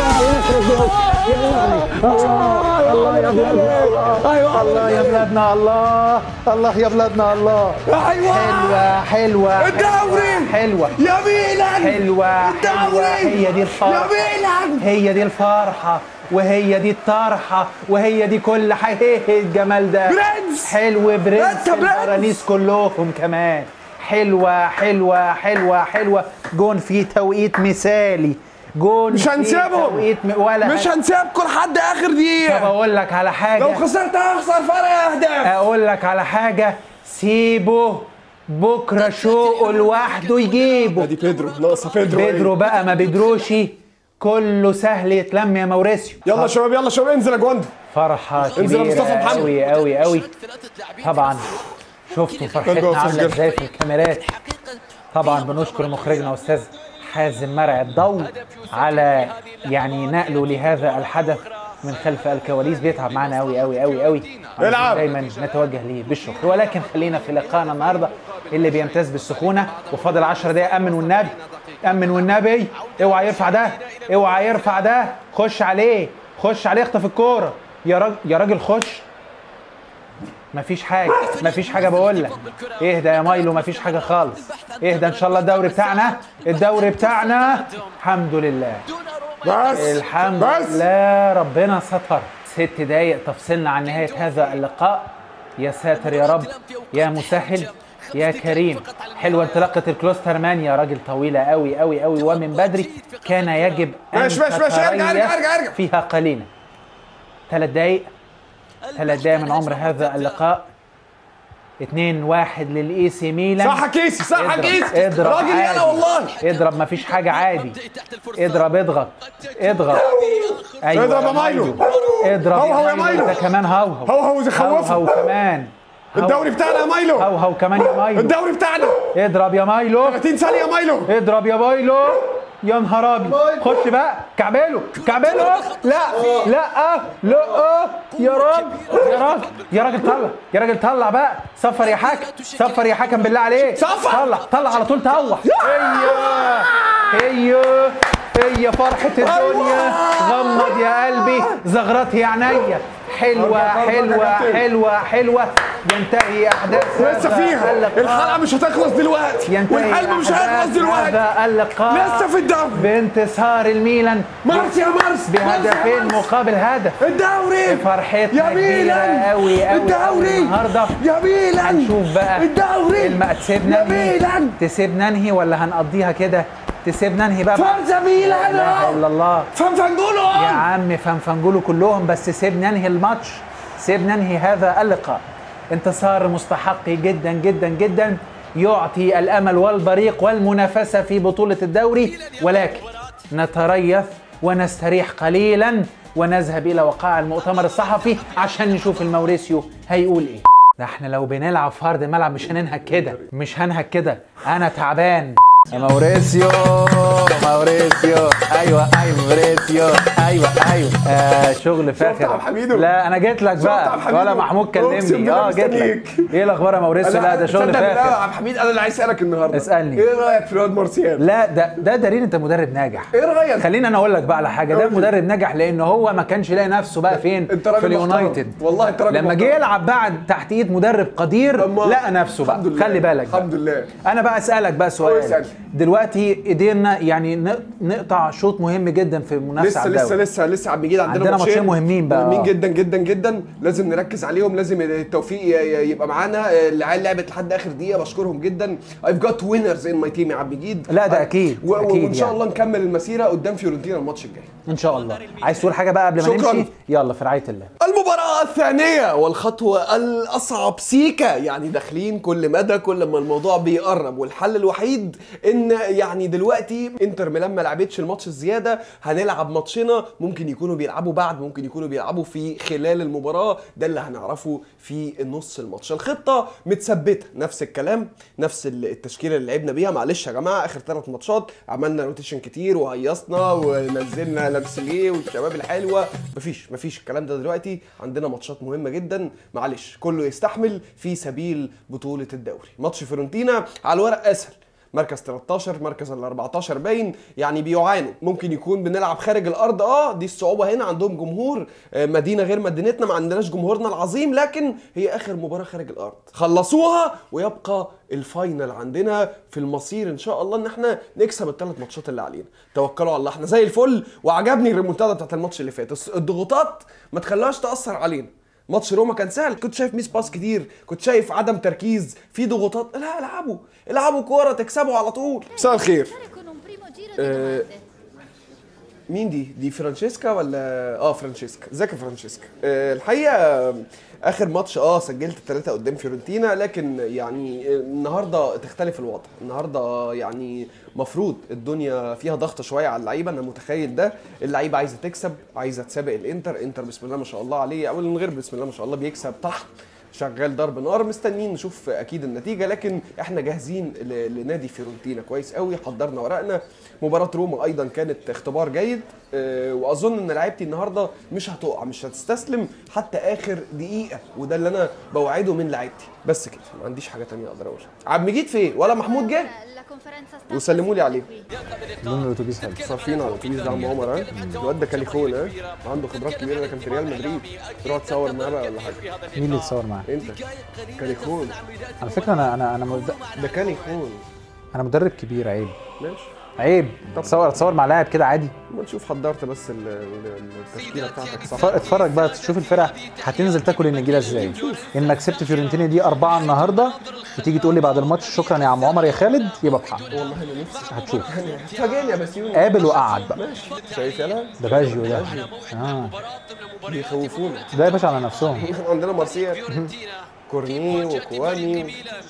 الله يا بلادنا ايوه الله يا بلادنا الله الله يا بلادنا الله ايوه حلوة حلوة الدوري! حلوة يا ميلان حلوة الدوري! حلوة هي دي الفرحة يا ميلان هي دي الفرحة وهي دي الطرحة وهي دي كل حاجة ايه الجمال ده برنس! حلو برنس أنت برنس! البرانيس كلهم كمان حلوة حلوة حلوة حلوة جون في توقيت مثالي جون مش في هنسيبهم توقيت م... ولا مش هنسيبكم لحد اخر طب دقيقة اقول لك على لو حاجة خسرت هخسر فرق اهداف اقول لك على حاجة سيبه بكرة شوقه لوحده يجيبه دي بيدرو ناقصه بيدرو بيدرو بقى ما بيدروش كله سهل يتلم يا موريسيو يلا يا شباب يلا يا شباب انزل يا جواندو فرحة انزل يا كبيرة مصطفى محمد. قوي قوي قوي ثلاثه لاعبين طبعا شفتوا انجو فرحتنا عاملة سجل. ازاي في الكاميرات حقيقه طبعا بنشكر مخرجنا استاذ حازم مرع الضوء على يعني نقله لهذا الحدث من خلف الكواليس بيتعب معانا قوي قوي قوي قوي العب. دايما نتوجه ليه بالشكر ولكن خلينا في لقائنا النهارده اللي بيمتاز بالسخونه وفاضل 10 دقايق امن والنبي امن والنبي اوعى يرفع ده اوعى يرفع ده خش عليه خش عليه اخطف الكوره يا راجل يا راجل خش مفيش حاجه مفيش حاجه بقول لك اهدى يا مايلو مفيش حاجه خالص اهدى ان شاء الله الدوري بتاعنا الدوري بتاعنا الحمد لله دون روما بس الحمد بس. لله ربنا ستر ست دقايق تفصلنا عن نهايه هذا اللقاء يا ساتر يا رب يا مسهل يا كريم حلوه انطلاقه الكلوسترمان يا راجل طويله قوي قوي قوي ومن بدري كان يجب ان ماشي، ماشي، ماشي، ارجع، ارجع، تتريث ارجع، ارجع. فيها قليلا ثلاث دقايق ثلاث دقايق من عمر هذا اللقاء 2 1 للاي سي ميلان صح يا كيسي صح يا اضرب كيسي اضرب راجل عادي. يلا والله اضرب مفيش حاجه عادي تحت الفرصه اضرب اضغط اضغط ايوه اضرب يا مايلو. اضرب هوهو يا مايلو. انت كمان هوهو هوهو يخوفه. هوهو كمان هو- الدوري بتاعنا يا مايلو هوهو كمان يا مايلو الدوري بتاعنا اضرب يا مايلو 30 ثانية يا مايلو اضرب يا مايلو يا نهار ابيض خش بقى كعبله كعبله لا لا لا يا راجل يا راجل يا راجل طلع يا راجل طلع بقى صفر يا حكم صفر يا حكم بالله عليك صفر. طلع طلع على طول طوح هي هي هي فرحة الدنيا غمض يا قلبي زغرتي عينيا حلوة حلوة حلوة حلوة ينتهي أحداث لسه هذا فيها اللقاء. الحلقة مش هتخلص دلوقتي ينتهي والحلم مش أحداث هيخلص دلوقتي هذا اللقاء لسه في الدوري بانتصار الميلان مارس يا مارس بهدفين مارس يا مارس. مقابل هدف الدوري فرحتنا يا ميلان كبيرة قوي قوي الدوري النهارده يا ميلان هنشوف بقى الدوري الم... تسيبنا يا انهي ميلان تسيبنا انهي ولا هنقضيها كده تسيبنا انهي بقى فرزة لا ميلان اله الا الله فنفنجولو يا عم فنفنجولوا كلهم بس سيبنا ننهي الماتش سيبنا ننهي هذا اللقاء انتصار مستحق جدا جدا جدا يعطي الامل والبريق والمنافسه في بطوله الدوري ولكن نتريث ونستريح قليلا ونذهب الى وقاع المؤتمر الصحفي عشان نشوف الموريسيو هيقول ايه ده احنا لو بنلعب في ارض الملعب مش هننهك كده مش هنهك كده انا تعبان يا موريسيو موريسيو ايوه ايوه موريسيو ايوه ايوه آه شغل فاخر عبد الحميدو؟ لا انا جيت لك شفت عبد بقى الحميدو؟ ولا محمود أقسم كلمني بالله اه جيت لك مستنيك. ايه الاخبار يا موريسيو لا ده شغل تصدق بالله يا فاخر عبد الحميد انا اللي عايز اسالك النهارده اسألني. ايه رايك في الواد مارسيال؟ لا ده ده دليل انت مدرب ناجح ايه رايك؟ خليني انا اقول لك بقى على حاجه ده قول لي. مدرب ناجح لان هو ما كانش لاقي نفسه بقى فين انت راجل في اليونايتد محترم. والله انت راجل لما جه محترم. يلعب بعد تحت ايد مدرب قدير أما- لقى نفسه بقى الحمد لله. خلي بالك بقى. الحمد لله انا بقى اسالك بقى هو سؤال يسألني. دلوقتي قدرنا يعني ن- نقطع شوط مهم جدا في المنافسه لسه على لسه الدوري لسه لسه عم بيجي عندنا, عندنا ماتشين مهمين بقى. مهمين جدا جدا جدا لازم نركز عليهم لازم التوفيق ي- ي- يبقى معانا العيال لعبت لحد اخر دقيقه بشكرهم جدا I've got winners in my team يا عم جيد لا، ده أكيد، و- أكيد وان شاء يعني. الله نكمل المسيره قدام فيورنتينا الماتش الجاي ان شاء الله عايز تقول حاجه بقى قبل ما شكراً. نمشي يلا في رعايه الله المباراة الثانية والخطوة الأصعب سيكا يعني داخلين كل مدى كل ما الموضوع بيقرب والحل الوحيد إن يعني دلوقتي إنتر ميلان ما لعبتش الماتش الزيادة هنلعب ماتشنا ممكن يكونوا بيلعبوا بعد ممكن يكونوا بيلعبوا في خلال المباراة ده اللي هنعرفه في نص الماتش الخطة متثبتة نفس الكلام نفس التشكيلة اللي لعبنا بيها معلش يا جماعة آخر ثلاث ماتشات عملنا روتيشن كتير وهيصنا ونزلنا لامسليه والشباب الحلوة مفيش مفيش الكلام ده دلوقتي عندنا ماتشات مهمة جدا معلش كله يستحمل في سبيل بطولة الدوري ماتش فيورنتينا على الورق أسهل مركز 13 مركز ال 14 باين يعني بيعانوا ممكن يكون بنلعب خارج الارض اه دي الصعوبه هنا عندهم جمهور آه، مدينه غير مدينتنا ما عندناش جمهورنا العظيم لكن هي اخر مباراه خارج الارض خلصوها ويبقى الفاينل عندنا في المصير ان شاء الله ان احنا نكسب الثلاث ماتشات اللي علينا توكلوا على الله احنا زي الفل وعجبني الريمونتادا بتاعت الماتش اللي فات الس- الضغوطات ما تخليهاش تاثر علينا ماتش روما كان سهل كنت شايف ميس باس كتير كنت شايف عدم تركيز في ضغوطات لا العبوا العبوا كوره تكسبوا على طول مساء الخير con un primo giro di Eh, domande. مين دي؟ دي فرانشيسكا ولا اه فرانشيسكا ازيك يا فرانشيسكا آه الحقيقه اخر ماتش اه سجلت ثلاثة قدام فيورنتينا لكن يعني النهارده تختلف الوضع النهارده يعني مفروض الدنيا فيها ضغط شويه على اللعيبه انا متخيل ده اللعيبه عايزه تكسب عايزه تسابق الانتر انتر بسم الله ما شاء الله عليه او من غير بسم الله ما شاء الله بيكسب تحت شغال ضرب نار مستنيين نشوف اكيد النتيجه لكن احنا جاهزين ل- لنادي فيورنتينا كويس قوي حضرنا ورقنا مباراه روما ايضا كانت اختبار جيد آه، واظن ان لعيبتي النهارده مش هتقع مش هتستسلم حتى اخر دقيقه وده اللي انا بوعده من لعيبتي بس كده ما عنديش حاجه تانية اقدر اقولها عبد المجيد فين ولا محمود جه La conferenza stampa وسلموا لي si عليه chiude qui. لون الاتوبيس حلو صارفين على الاتوبيس ده عم عمر ها الواد ده كاليخون ها عنده خبرات كبيره ده كان في ريال مدريد تروح تصور معاه بقى ولا حاجه مين اللي اتصور معاه انت كاليخون على فكره انا انا انا مد- ده كاليخون انا مدرب كبير عيب ماشي عيب اتصور اتصور مع لاعب كده عادي ما نشوف حضرت بس ال- ال- التشكيله بتاعتك صح اتفرج- اتفرج بقى تشوف الفرقه هتنزل تاكل النجيله ازاي انك كسبت فيورنتينا دي اربعه النهارده وتيجي تقول لي بعد الماتش شكرا يا عم عمر يا خالد يبقى بحق والله انا نفسي هتشوف فاجئني يا بسيوني قابل وقعد بقى ماشي شايف يلا ده باجيو ده اه بيخوفونا ده يا باشا على نفسهم عندنا مارسيال كورني وكواني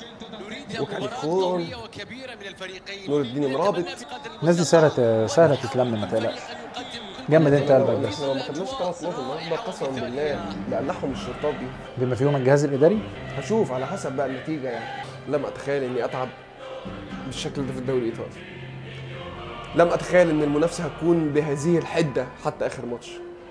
وكاليخون نور الدين مرابط الناس دي سهله سهله تتلم ما تقلقش جمد انت قلبك بس احنا لو ما خدناش ثلاث نقط النهارده قسما بالله بقلعهم الشرطات دي بما فيهم الجهاز الاداري هشوف على حسب بقى النتيجه يعني لم اتخيل اني اتعب بالشكل ده في الدوري الايطالي لم اتخيل ان المنافسه هتكون بهذه الحده حتى اخر ماتش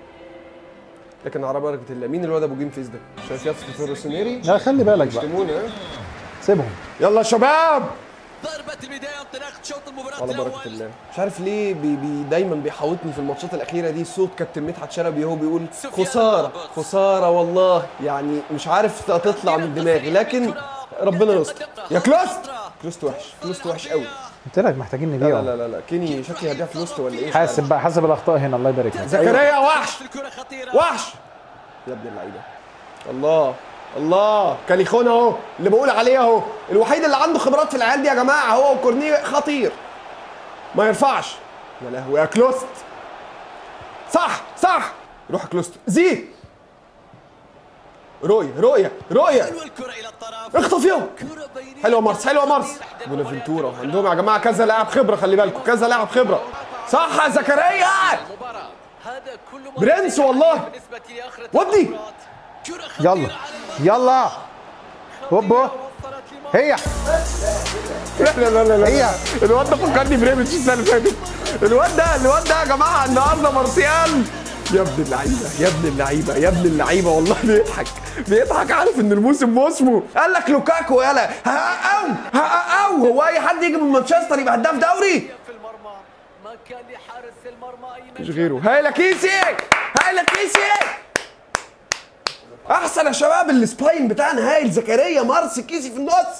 لكن على بركه الله مين الواد ابو جيم فيس ده شايف يافطة الروسونيري لا خلي بالك بقى يشتمونا ها؟ سيبهم يلا يا شباب ضربة البداية انطلاق شوط المباراة على بركه الأول الله مش عارف ليه بي بي دايما بيحاوطني في الماتشات الاخيره دي صوت كابتن مدحت شلبي هو بيقول خساره خساره والله يعني مش عارف تطلع من دماغي لكن ربنا يستر يا كلوست كلوست وحش كلوست وحش قوي قلت لك محتاجين لا نبيعه لا لا لا كيني شكلي هبيع فلوسته ولا ايه مش حاسب عارف. بقى حاسب الاخطاء هنا الله يبارك لك زكريا وحش الكرة خطيرة وحش يا ابن اللعيبه الله الله كاليخون اهو اللي بقول عليه اهو الوحيد اللي عنده خبرات في العيال دي يا جماعه هو وكورنيه خطير ما يرفعش يا لهوي يا كلوست صح صح روح يا كلوست زيد رؤيه رؤيه رؤيه والكرة إلى الطرف اخطف يوم كرة بينية حلوه مارس حلوه مارس بونافنتورا عندهم يا جماعه كذا لاعب خبره خلي بالكم كذا لاعب خبره صح يا زكريا المباراة هذا كله ما برنس والله. بالنسبة لآخرة ودي. المباراة. كرة خطيرة يلا على يلا هوبا وصلت لمارس. هي لا لا لا لا هي. الواد ده فكرني بريمتش السنه اللي فاتت الواد ده الواد ده يا جماعه النهارده مارسيال يا ابن اللعيبه يا ابن اللعيبه يا ابن اللعيبه والله بيضحك بيضحك عارف ان الموسم موسمه قال لك لوكاكو يلا هقاو هقاو هو اي حد يجي من مانشستر يبقى هداف دوري في المرمى ما كان لحارس المرمى أي مش مجال. غيره هاي لكيسي هاي لكيسي احسن يا شباب السباين بتاعنا هايل زكريا مارس كيسي في النص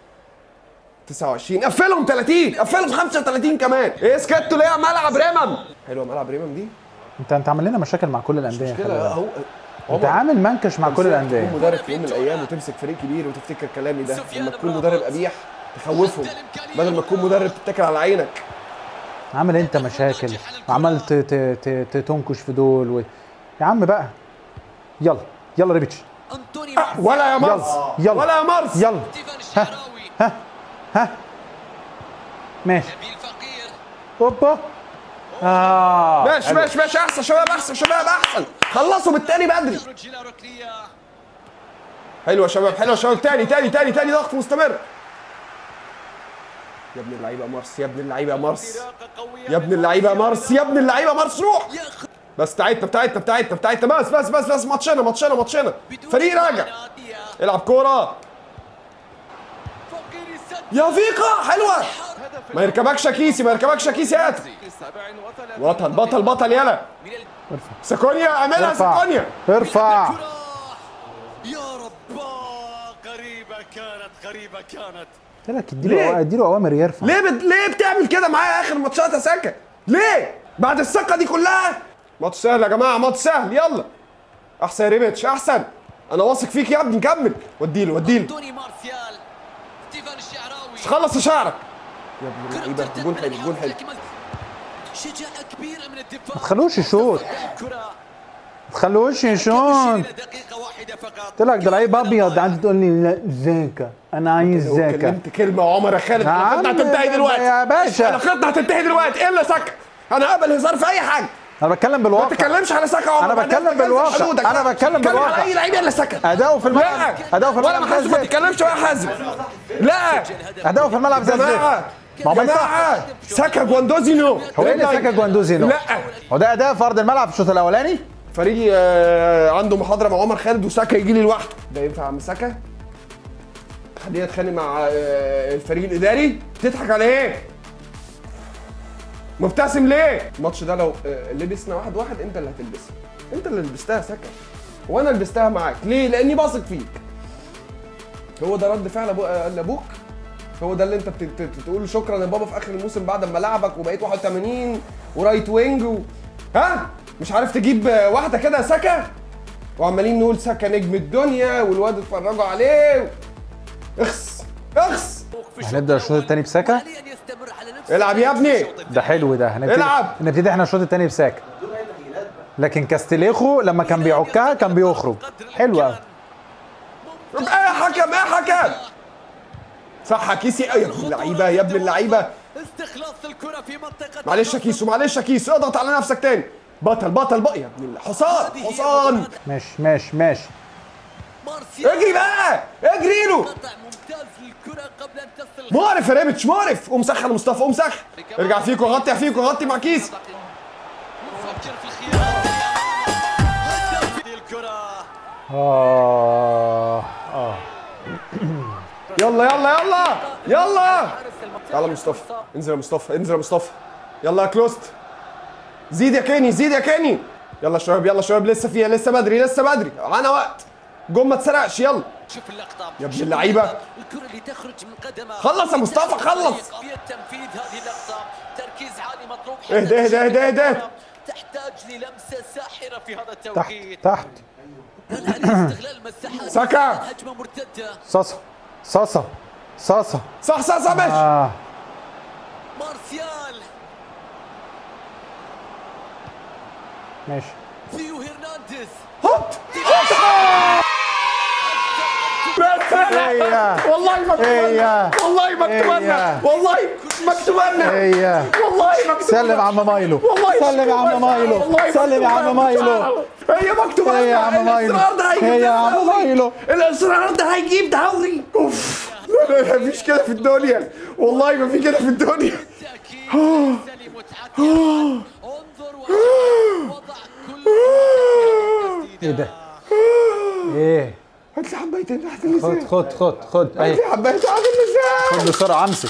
29 قفلهم 30 قفلهم 35 كمان ايه سكتوا ليه ملعب ريمم حلوه ملعب ريمم دي انت انت عامل لنا مشاكل مع كل الانديه خلي كده بالك. اهو انت عامل منكش مع كل تكون الانديه مدرب في يوم من الايام وتمسك فريق كبير وتفتكر كلامي ده لما تكون مدرب قبيح تخوفهم بدل ما تكون مدرب تتكل على عينك عامل انت مشاكل وعمال ت- ت- ت- ت- تنكش في دول و... يا عم بقى يلا يلا ريبيتش أنطوني مارس. ولا يا مارس يلا. ولا يا مارس يلا ستيفان الشعراوي ماشي نبيل فقير هوبا اه ماشي ماشي ماشي احسن شباب احسن شباب احسن خلصوا بالتاني بدري رجل ركنية حلو يا شباب حلو يا شباب تاني تاني تاني تاني ضغط مستمر يا ابن اللعيبه يا مارس يا ابن اللعيبه يا مارس انطلاقة قوية يا ابن اللعيبه يا مارس يا ابن اللعيبه يا مارس روح ياخذ بس بتاعتنا بتاعتنا بتاعتنا بتاعتنا بس بس بس بس ماتشنا ماتشنا ماتشنا بدون فريق راجع نادية. العب كوره فقير السد يا فيقا حلوه ما يركبكش كيسي ما يركبكش كيسي هات سبع وثلاثين بطل بطل بطل يلا من ال- ساكونيا اعملها ارفع ساكونيا ارفع كرة يا رب غريبة كانت غريبة كانت قلت لك ليه؟ اديله اديله اوامر يرفع ليه بت... ليه بتعمل كده معايا اخر ماتشات يا ساكا ليه بعد الثقه دي كلها ماتش سهل يا جماعه ماتش سهل يلا احسن يا ريبيتش احسن انا واثق فيك يا ابني كمل وديله وديله أنطوني مارسيال ستيفان الشعراوي خلص يا شعرك يا ابن كرة اللعيبه ترتد جول من حلو الحوض، جول حلو لكن ما- شجاعة كبيرة من الدفاع ما تخلوش يشوط الكرة ما تخلوش يشوط إلى دقيقة واحدة فقط قلت لك ده لعيب ابيض عندي تقول لي لا زاكا انا عايز لو زاكا كلمت كلمه يا عمر يا خالد يا علاقتنا عم هتنتهي دلوقتي يا باشا. علاقتنا هتنتهي دلوقتي الا ساكا انا قابل هزار في اي حاجه انا بتكلم ما بالواقع تتكلمش على ساكا يا عمر أنا بعدين بتكلم تتكلم في بالواقع. حدودك. أنا بتكلم تتكلم بالواقع. على اي لعيب الا ساكا اداؤه في الملعب لا اداؤه في ولا الملعب زي محاسب ما الزفت تتكلمش ولا حازم لا اداؤه في الملعب زي الزفت جماعه ما هو ما يصحش. جماعه ساكا جواندوزي نو هو ايه اللي ساكا جواندوزي نو لا هو ده اداء في ارض الملعب في الشوط الاولاني فريق آه، عنده محاضره مع عمر خالد وساكا يجي لي لوحده ده ينفع يا عم ساكا خليني اتخانق مع آه، الفريق الاداري تضحك على ايه مبتسم ليه الماتش ده لو آه، لبسنا واحد واحد انت اللي هتلبسها انت اللي لبستها ساكا وانا لبستها معاك ليه لاني واثق فيك هو ده رد فعل أبو- آه، لابوك هو ده اللي انت بت- بت- تقول شكرا يا بابا في اخر الموسم بعد ما لعبك وبقيت 81 ورايت وينج و... ها مش عارف تجيب آه، واحده كده سكه وعمالين نقول سكه نجم الدنيا والواد اتفرجوا عليه اخس اخس هنبدا الشوط الثاني بساكا حاليا يستمر على نفس العب يا ابني ده حلو ده هنبتدي العب. نبتدي احنا الشوط الثاني بساكا لكن كاستليخو لما كان بيعكها كان بيخرج حلو قوي ايه يا حكم ايه يا حكم صح يا كيسي ايه يا ابن اللعيبه يا ابن اللعيبه استخلاص الكرة في منطقة معلش يا كيسو معلش يا كيسو اضغط على نفسك تاني بطل بطل بقى يا ابن الله حصان حصان ماشي ماشي ماشي مارسيال اجري بقى اجري له قطع ممتاز للكرة قبل أن تصل مقرف يا ريبتش مقرف قوم سخن مصطفى قوم سخن ارجع فيكو غطي يا فيكو غطي مع كيس فكر في الخيار هدف الكرة اه اه يلا يلا يلا يلا يلا مصطفى انزل يا مصطفى انزل يا مصطفى يلا يا كلوست زيد يا كيني زيد يا كيني يلا يا شباب يلا يا شباب لسه فيها لسه بدري لسه بدري معانا وقت جون ما تسرقش يلا شوف اللقطة يا ابن شوف اللعيبة. اللقطة. الكرة اللي تخرج من قدمه خلص يا مصطفى، خلص. تنفيذ هذه اللقطة تركيز عالي مطلوب اهدى، اهدى، اهدى، اهدى. تحتاج للمسة ساحرة في هذا تحت التوقيت تحت على استغلال المساحات ساكا. هجمة مرتدة صاصة صاصة صاصة صح صح صح ماشي اه مارسيال ماشي ثيو هرنانديز هوت هي والله مكتوبة هي والله مكتوبة هي. والله مكتوبة هي والله مكتوبة سلم عم مايلو والله سلم يا عم مايلو والله سلم يا عم مايلو هي مكتوبة هي يا عم مايلو الإصرار ده هيجيب هي يا عم دوري. مايلو الإصرار ده هيجيب دوري اوف لا لا مفيش كده في الدنيا والله ما في كده في الدنيا بالتأكيد سلي متعتها انظر وضع كل ايه ده ايه هات لي حبايتين تحت خد اللسان خد خد خد هات اهي لي حبايتين تحت اللسان خد بسرعه امسك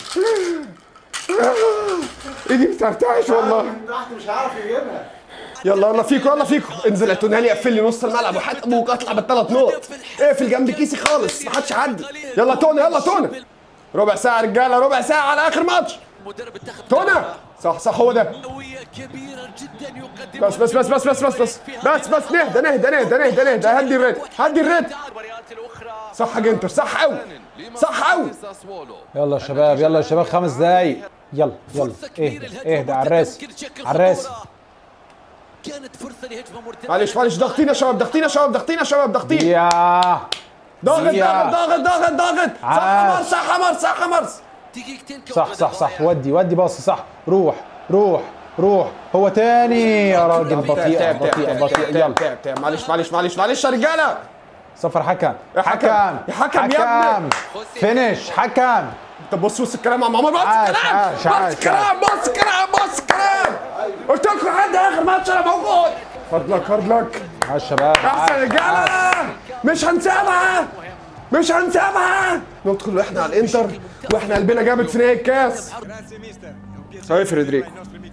ايدي بترتعش والله مش هعرف يجيبها يلا يلا فيكو يلا فيكو انزل يا تونالي قفل لي نص الملعب وحات ابوك اطلع بالثلاث نقط اقفل جنب كيسي خالص ما حدش يعدي يلا تونا يلا تونا ربع ساعة رجالة ربع ساعة على آخر ماتش مدرب اتخذ تونا صح صح هو ده نوية كبيرة جدا يقدم بس بس بس بس بس بس بس بس بس نهدى نهدى نهدى نهدى نهدى هدي الريت هدي الريت المباريات الأخرى صح يا جنتر صح قوي صح قوي ساسولو يلا يا شباب يلا يا شباب خمس دقايق يلا يلا فرصة كبيرة اهدى للهجمة اهدى على الراس مرتدة تشكل على الراس خطورة. كانت فرصة لهجمة مرتدة معلش معلش ضاغطين يا شباب ضاغطين يا شباب ضاغطين يا شباب ضاغطين يا ضاغط يا. ضاغط ضاغط ضاغط ضاغط صح عاش. مرس صح مرس صح مرس دقيقتين كون صح صح صح الضايع. ودي ودي باص صح روح روح روح هو تاني يا راجل بطيئة تعب تعب بطيئة تعب بطيئة تعب يلا تعب تعب معلش معلش معلش معلش يا رجالة صفر حكم يا حكم. يا حكم يا ابني. فينش حكم طب بص بص الكلام يا عمر بص عاش، الكلام عاش، بص عاش، الكلام بص الكلام بص الكلام قلت لكم لحد اخر ماتش انا موجود هارد لك هارد لك عاش شباب احسن عاش، عاش. رجاله مش هنسيبها مش هنسيبها ندخل واحنا على الانتر واحنا قلبنا جامد في نهائي الكاس هاي فريدريكو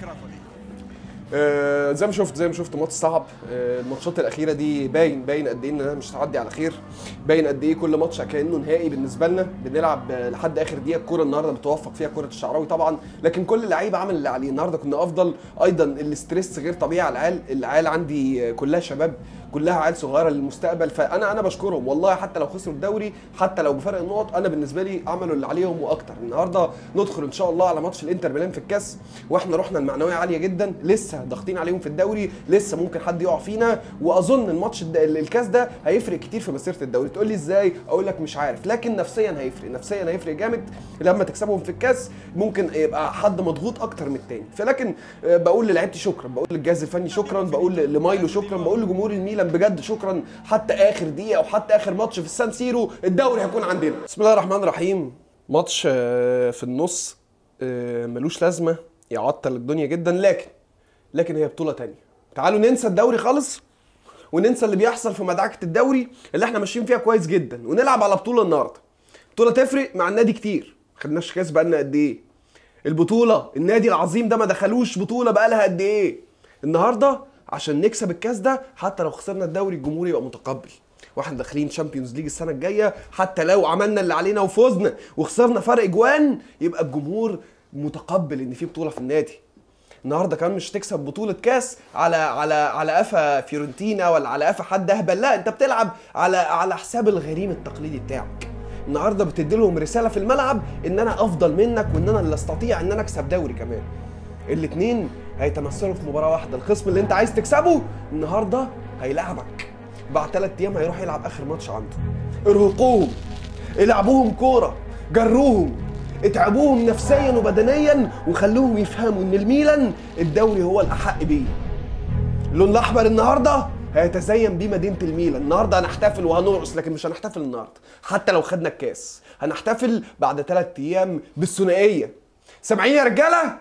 آه زي ما شفت زي ما شفت ماتش صعب آه الماتشات الاخيره دي باين باين قد ايه انها مش هتعدي على خير باين قد ايه كل ماتش كانه نهائي بالنسبه لنا بنلعب آه، لحد اخر دقيقه الكوره النهارده بتوفق فيها كره الشعراوي طبعا لكن كل اللعيبه عمل اللي عليه النهارده كنا افضل ايضا الاستريس غير طبيعي على العيال العيال عندي آه، كلها شباب كلها عيال صغيره للمستقبل فانا انا بشكرهم والله حتى لو خسروا الدوري حتى لو بفرق النقط انا بالنسبه لي عملوا اللي عليهم واكتر النهارده ندخل ان شاء الله على ماتش الانتر ميلان في الكاس واحنا روحنا المعنويه عاليه جدا لسه ضاغطين عليهم في الدوري لسه ممكن حد يقع فينا واظن الماتش الد- الكاس ده هيفرق كتير في مسيره الدوري تقول لي ازاي اقول لك مش عارف لكن نفسيا هيفرق نفسيا هيفرق جامد لما تكسبهم في الكاس ممكن يبقى حد مضغوط اكتر من التاني فلكن آه، بقول للعيبتي شكرا بقول للجهاز الفني شكرا بقول لمايلو شكرا بقول لجمهور الميلان بجد شكرا حتى اخر دقيقه او حتى اخر ماتش في السان سيرو الدوري هيكون عندنا بسم الله الرحمن الرحيم ماتش آه، في النص آه، ملوش لازمه يعطل الدنيا جدا لكن لكن هي بطوله تانية تعالوا ننسى الدوري خالص وننسى اللي بيحصل في مدعكه الدوري اللي احنا ماشيين فيها كويس جدا ونلعب على بطوله النهارده بطوله تفرق مع النادي كتير خدناش كاس بقالنا قد ايه البطوله النادي العظيم ده ما دخلوش بطوله بقالها قد ايه النهارده عشان نكسب الكاس ده حتى لو خسرنا الدوري الجمهور يبقى متقبل واحنا داخلين شامبيونز ليج السنه الجايه حتى لو عملنا اللي علينا وفوزنا وخسرنا فرق جوان يبقى الجمهور متقبل ان في بطوله في النادي النهارده كمان مش تكسب بطوله كاس على على على قفا فيورنتينا ولا على قفا حد اهبل لا انت بتلعب على على حساب الغريم التقليدي بتاعك النهارده بتدي لهم رساله في الملعب ان انا افضل منك وان انا اللي استطيع ان انا اكسب دوري كمان الاثنين هيتمثلوا في مباراه واحده الخصم اللي انت عايز تكسبه النهارده هيلعبك بعد ثلاث ايام هيروح يلعب اخر ماتش عنده ارهقوهم العبوهم كوره جروهم اتعبوهم نفسيا وبدنيا وخلوهم يفهموا ان الميلان الدوري هو الاحق بيه اللون الاحمر النهارده هيتزين بيه مدينه الميلان النهارده هنحتفل وهنرقص لكن مش هنحتفل النهارده حتى لو خدنا الكاس هنحتفل بعد ثلاث ايام بالثنائيه سامعين يا رجاله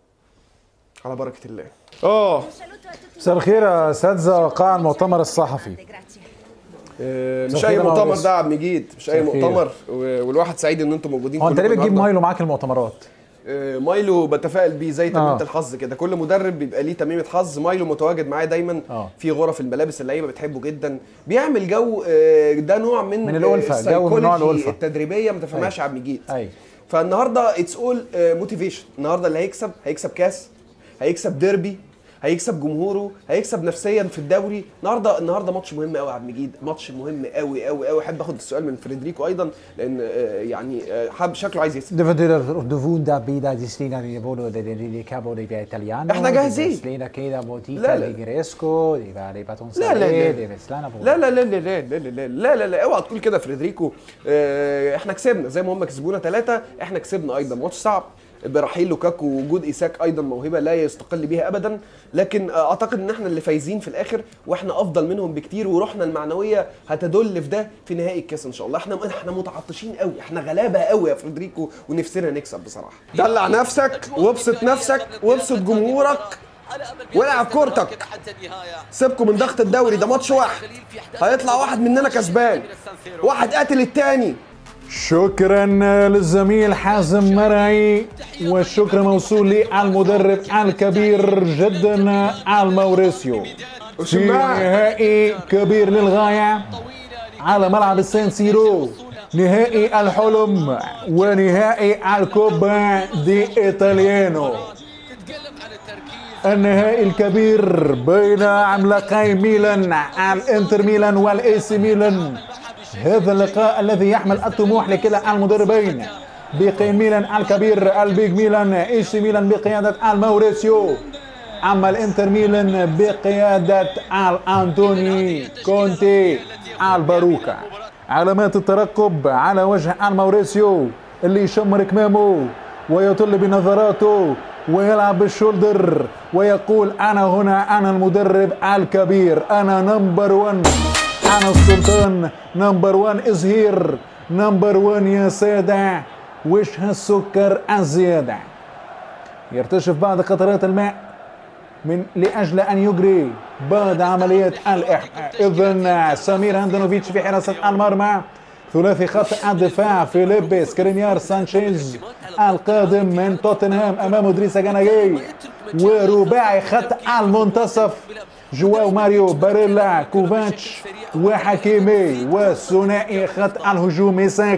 على بركه الله اه مساء الخير يا اساتذه وقاع المؤتمر الصحفي آه، مش مساء اي الخير يا مؤتمر مهندس. ده يا عم مجيد مش اي مساء الخير. مؤتمر و- والواحد سعيد ان انتم موجودين هو انت ليه كلكم بتجيب النهاردة. مايلو معاك المؤتمرات آه، مايلو بتفائل بيه زي تميمه آه. الحظ كده كل مدرب بيبقى ليه تميمه حظ مايلو متواجد معايا دايما آه. في غرف الملابس اللعيبه بتحبه جدا بيعمل جو آه، ده نوع من من الألفة، جو من نوع السايكولوجي الألفة. التدريبيه ما تفهمهاش يا عم مجيد ايوه فالنهارده اتس اول موتيفيشن النهارده اللي هيكسب هيكسب كاس هيكسب ديربي هيكسب جمهوره هيكسب نفسيا في الدوري النهارده النهارده ماتش مهم قوي يا عبد المجيد ماتش مهم قوي قوي قوي احب اخد السؤال من فريدريكو ايضا لان آه، يعني آه، حاب شكله عايز يسال Dovun da bida di stina di volo di cabo di italiano. احنا جاهزين. Slina كده موتيتا لا، لا. di Gresco di vari baton لا، لا، لا. di Veslana. لا لا لا لا لا لا لا لا لا لا اوعى تقول كده فريدريكو آه، احنا كسبنا زي ما هم كسبونا ثلاثة احنا كسبنا ايضا ماتش صعب برحيل لوكاكو ووجود ايساك ايضا موهبه لا يستقل بيها ابدا لكن آه، اعتقد ان احنا اللي فايزين في الاخر واحنا افضل منهم بكتير وروحنا المعنويه هتدل في ده في نهائي الكاس ان شاء الله احنا احنا متعطشين قوي احنا غلابه قوي يا فريدريكو ونفسنا نكسب بصراحه دلع نفسك وابسط نفسك وابسط جمهورك والعب كورتك. سيبكم من ضغط الدوري ده ماتش واحد هيطلع واحد مننا كسبان واحد قاتل التاني شكرا للزميل حازم مرعي والشكر موصول للمدرب الكبير جدا الموريسيو في وشماعة. نهائي كبير للغاية على ملعب السان سيرو نهائي الحلم ونهائي الكوبا دي ايطاليانو النهائي الكبير بين عملاقي ميلان الانتر ميلان والاي سي ميلان هذا اللقاء الذي يحمل الطموح لكلا المدربين بقيم ميلان الكبير البيج ميلان اي سي ميلان بقيادة الموريسيو اما الانتر ميلان بقيادة الانتوني كونتي الباروكا علامات الترقب على وجه الموريسيو اللي يشمر كمامه ويطل بنظراته ويلعب بالشولدر ويقول انا هنا انا المدرب الكبير انا نمبر 1 انا السلطان نمبر 1 از هير نمبر 1 يا ساده وش هالسكر الزياده يرتشف بعض قطرات الماء من لاجل ان يجري بعد عمليه الاحماء اذا سمير هاندانوفيتش في حراسه المرمى ثلاثي خط الدفاع فيليب سكرينيار سانشيز القادم من توتنهام امام ادريس جناجي ورباعي خط المنتصف جواو ماريو باريلا كوفاتش وحكيمي وثنائي خط الهجوم إيساك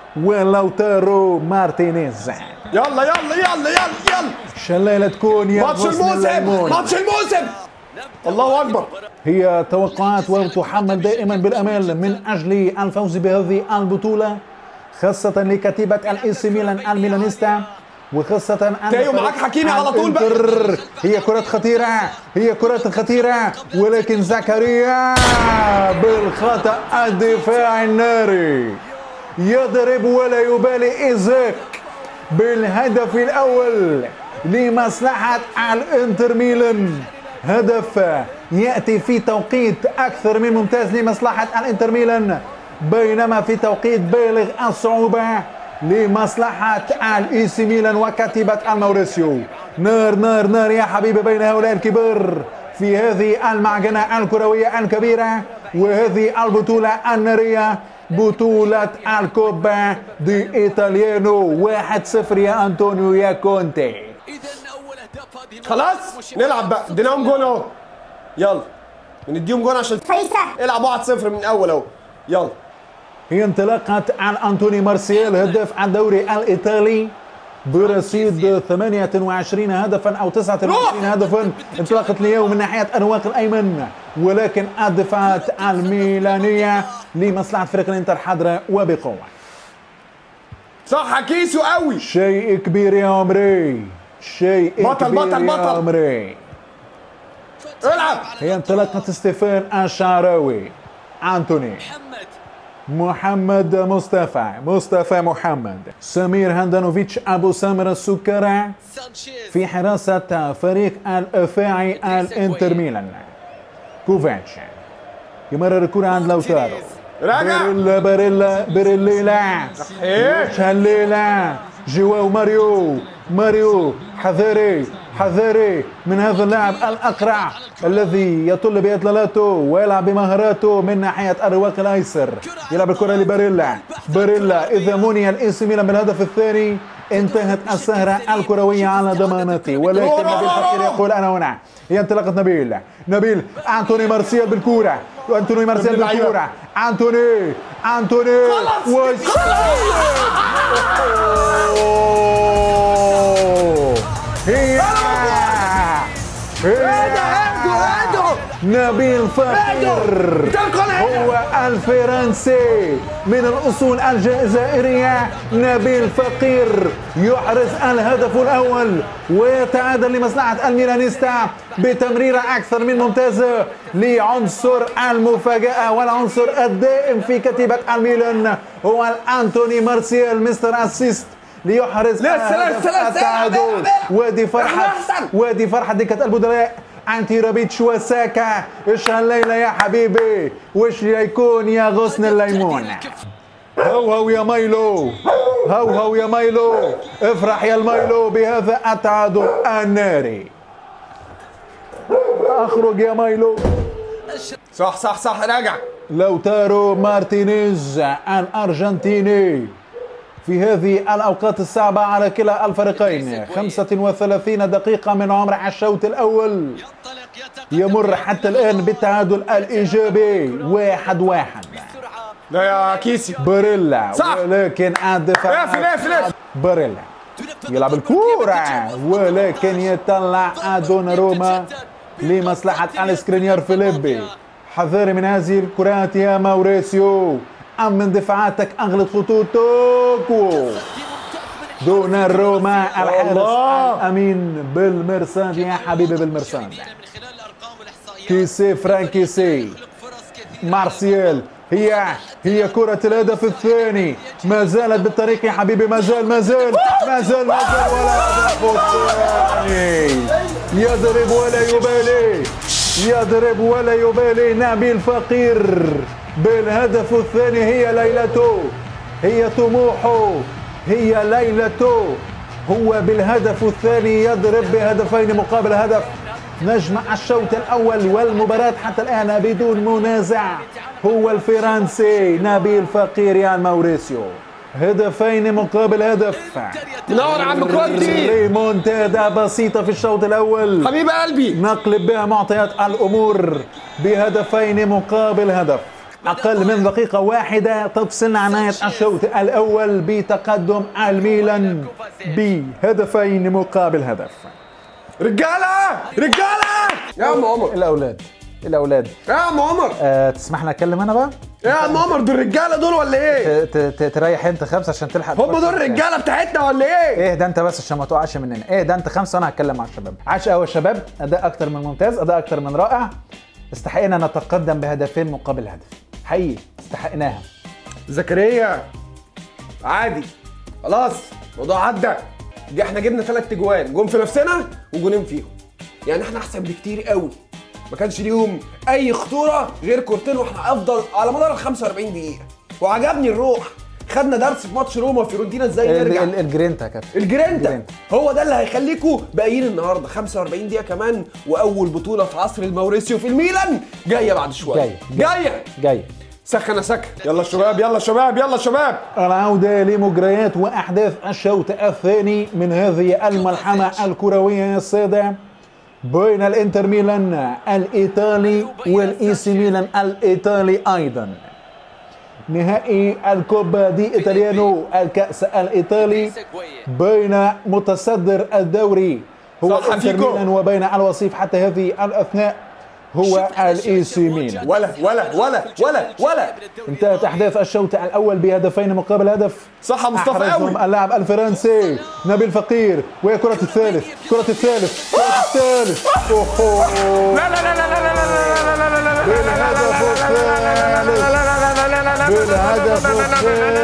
ولوتارو مارتينيز يلا يلا يلا يلا يلا شلالة تكون يا ماتش غصن الموسم الليمون. ماتش الموسم الله اكبر هي توقعات وتحمل دائما بالامال من اجل الفوز بهذه البطوله خاصه لكتيبه الاي سي ميلان الميلانيستا وخاصة أن تايو معاك حكيمي على طول بقى. الإنتر هي كرة خطيرة هي كرة خطيرة ولكن زكريا بالخطأ الدفاع الناري يضرب ولا يبالي إيزاك بالهدف الأول لمصلحة الإنتر ميلان هدف يأتي في توقيت أكثر من ممتاز لمصلحة الإنتر ميلان بينما في توقيت بالغ الصعوبة لمصلحة الإي سي ميلان وكتيبة الموريسيو نار نار نار يا حبيبي بين هؤلاء الكبار في هذه المعجنة الكروية الكبيرة وهذه البطولة النارية بطولة الكوبا دي إيطاليانو 1-0 يا أنطونيو يا كونتي اذا اول اهداف هذه خلاص نلعب بقى اديناهم جون اهو يلا نديهم جون عشان العب 1-0 من الاول اهو يلا هي انطلاقة عن أنتوني مارسيال هداف الدوري الإيطالي برصيد 28 هدفا أو 29 هدفا انطلاقة لياو من ناحية الرواق الأيمن ولكن الدفاعات الميلانية لمصلحة فريق الإنتر حاضرة وبقوة صح كيسو قوي شيء كبير يا عمري شيء بطل، كبير بطل، يا بطل. عمري العب هي انطلاقة ستيفان الشعراوي أنتوني محمد محمد مصطفى مصطفى محمد سمير هاندانوفيتش أبو سامر السكرة سانشيز في حراسة فريق الافاعي الانتر ميلان كوفاتش يمرر الكرة عند لوتارو راجع. باريلا باريلا باريلا ايه شليلة جواو ماريو ماريو حذري حذري من هذا اللاعب الأقرع الذي يطل بإطلالاته ويلعب بمهاراته من ناحية الرواق الأيسر يلعب الكرة لباريلا باريلا إذا مني الإيسي ميلان بالهدف الثاني انتهت السهرة الكروية على ضمانتي ولكن نبيل فقير يقول أنا هنا هي انطلاقة نبيل نبيل أنتوني مارسيال بالكورة أنتوني مارسيال ابن اللعيبة. بالكورة أنتوني أنتوني وسجل هي نبيل فقير هو الفرنسي من الأصول الجزائرية نبيل فقير يحرز الهدف الأول ويتعادل لمصلحة الميلانيستا بتمريرة أكثر من ممتازة لعنصر المفاجأة والعنصر الدائم في كتيبة الميلان هو الأنتوني مارسيال مستر أسيست ليحرز لا، سلام، الهدف سلام، سلام، التعادل سلام. وادي فرحة أحسن. وادي فرحة دكة البدلاء انتي رابيتش وساكا ايش هالليلة يا حبيبي وش يكون يا غصن الليمون هو هو يا مايلو هو هو يا مايلو افرح يا المايلو بهذا التعادل الناري اخرج يا مايلو صح صح صح راجع لوتارو مارتينيز الارجنتيني في هذه الاوقات الصعبه على كلا الفريقين 35 دقيقه من عمر الشوط الاول يمر حتى الان بالتعادل الايجابي واحد واحد لا يا كيسي باريلا صح. ولكن الدفاع اقفل اقفل اقفل باريلا يلعب الكورة ولكن يطلع دوناروما لمصلحة الاسكرينيار فيليبي حذاري من هذه الكرات يا موريسيو أم من دفاعاتك أغلق خطوطك دوناروما الحارس الأمين بالمرصاد يا حبيبي بالمرصاد من خلال الارقام والاحصائيات كيسي فرانكيسي فرص كثيره مارسيال هي هي كرة الهدف الثاني ما زالت بالطريق يا حبيبي ما زال ما زال ما زال ما زال ولا هدف الثاني يضرب ولا يبالي يضرب ولا يبالي نبيل فقير بالهدف الثاني هي ليلته هي طموحه هي ليلته هو بالهدف الثاني يضرب بهدفين مقابل هدف نجم الشوط الأول والمباراة حتى الآن بدون منازع هو الفرنسي نبيل فقير يا موريسيو هدفين مقابل هدف منور عم كونتي ريمونتادا بسيطة في الشوط الأول حبيب قلبي نقلب بها معطيات الأمور بهدفين مقابل هدف أقل من دقيقة واحدة تفصل عن نهاية الشوط الأول بتقدم الميلان بهدفين مقابل هدف رجاله رجاله يا عم عمر الأولاد الأولاد يا عم عمر أه تسمح لي أتكلم أنا بقى يا عم عمر دول رجاله دول ولا ايه ت- ت- تريح أنت خمسة عشان تلحق هم دول الرجاله بتاعتنا ولا ايه ايه ده انت بس عشان ما تقعش مننا ايه ده انت خمسه وانا هتكلم مع الشباب عاش قوي يا شباب اداء اكتر من ممتاز اداء اكتر من رائع استحقنا نتقدم بهدفين مقابل هدف حقيقي استحقناها زكريا عادي خلاص الموضوع عدى جه احنا جبنا ثلاث تجوان جون في نفسنا وجونين فيهم يعني احنا احسن بكتير قوي ما كانش ليهم اي خطوره غير كورتين واحنا افضل على مدار ال 45 دقيقه وعجبني الروح خدنا درس في ماتش روما وفيورنتينا ازاي ال- نرجع ال- الجرينتا يا كابتن الجرينتا الجرينتا. هو ده اللي هيخليكوا باقيين النهارده 45 دقيقه كمان واول بطوله في عصر الموريسيو في الميلان جايه بعد شويه جاية. جايه جاي سخن يا سخن يلا شباب يلا شباب يلا شباب العودة لمجريات وأحداث الشوط الثاني من هذه الملحمة الكروية يا السادة بين الانتر ميلان الإيطالي والإي سي ميلان الإيطالي أيضا نهائي الكوبا دي إيطاليانو الكأس الإيطالي بين متصدر الدوري هو صح الانتر فيكو. ميلان وبين الوصيف حتى هذه الأثناء هو الإي سي ميلان ولا ولا ولا ولا ولا انتهت احداث الشوط الاول بهدفين مقابل هدف صح يا مصطفى احرزهم قوي اللاعب الفرنسي نبيل فقير وهي كرة الثالث كرة الثالث كرة الثالث أوهو. لا لا لا لا لا لا لا لا لا لا لا بالهدف الثالث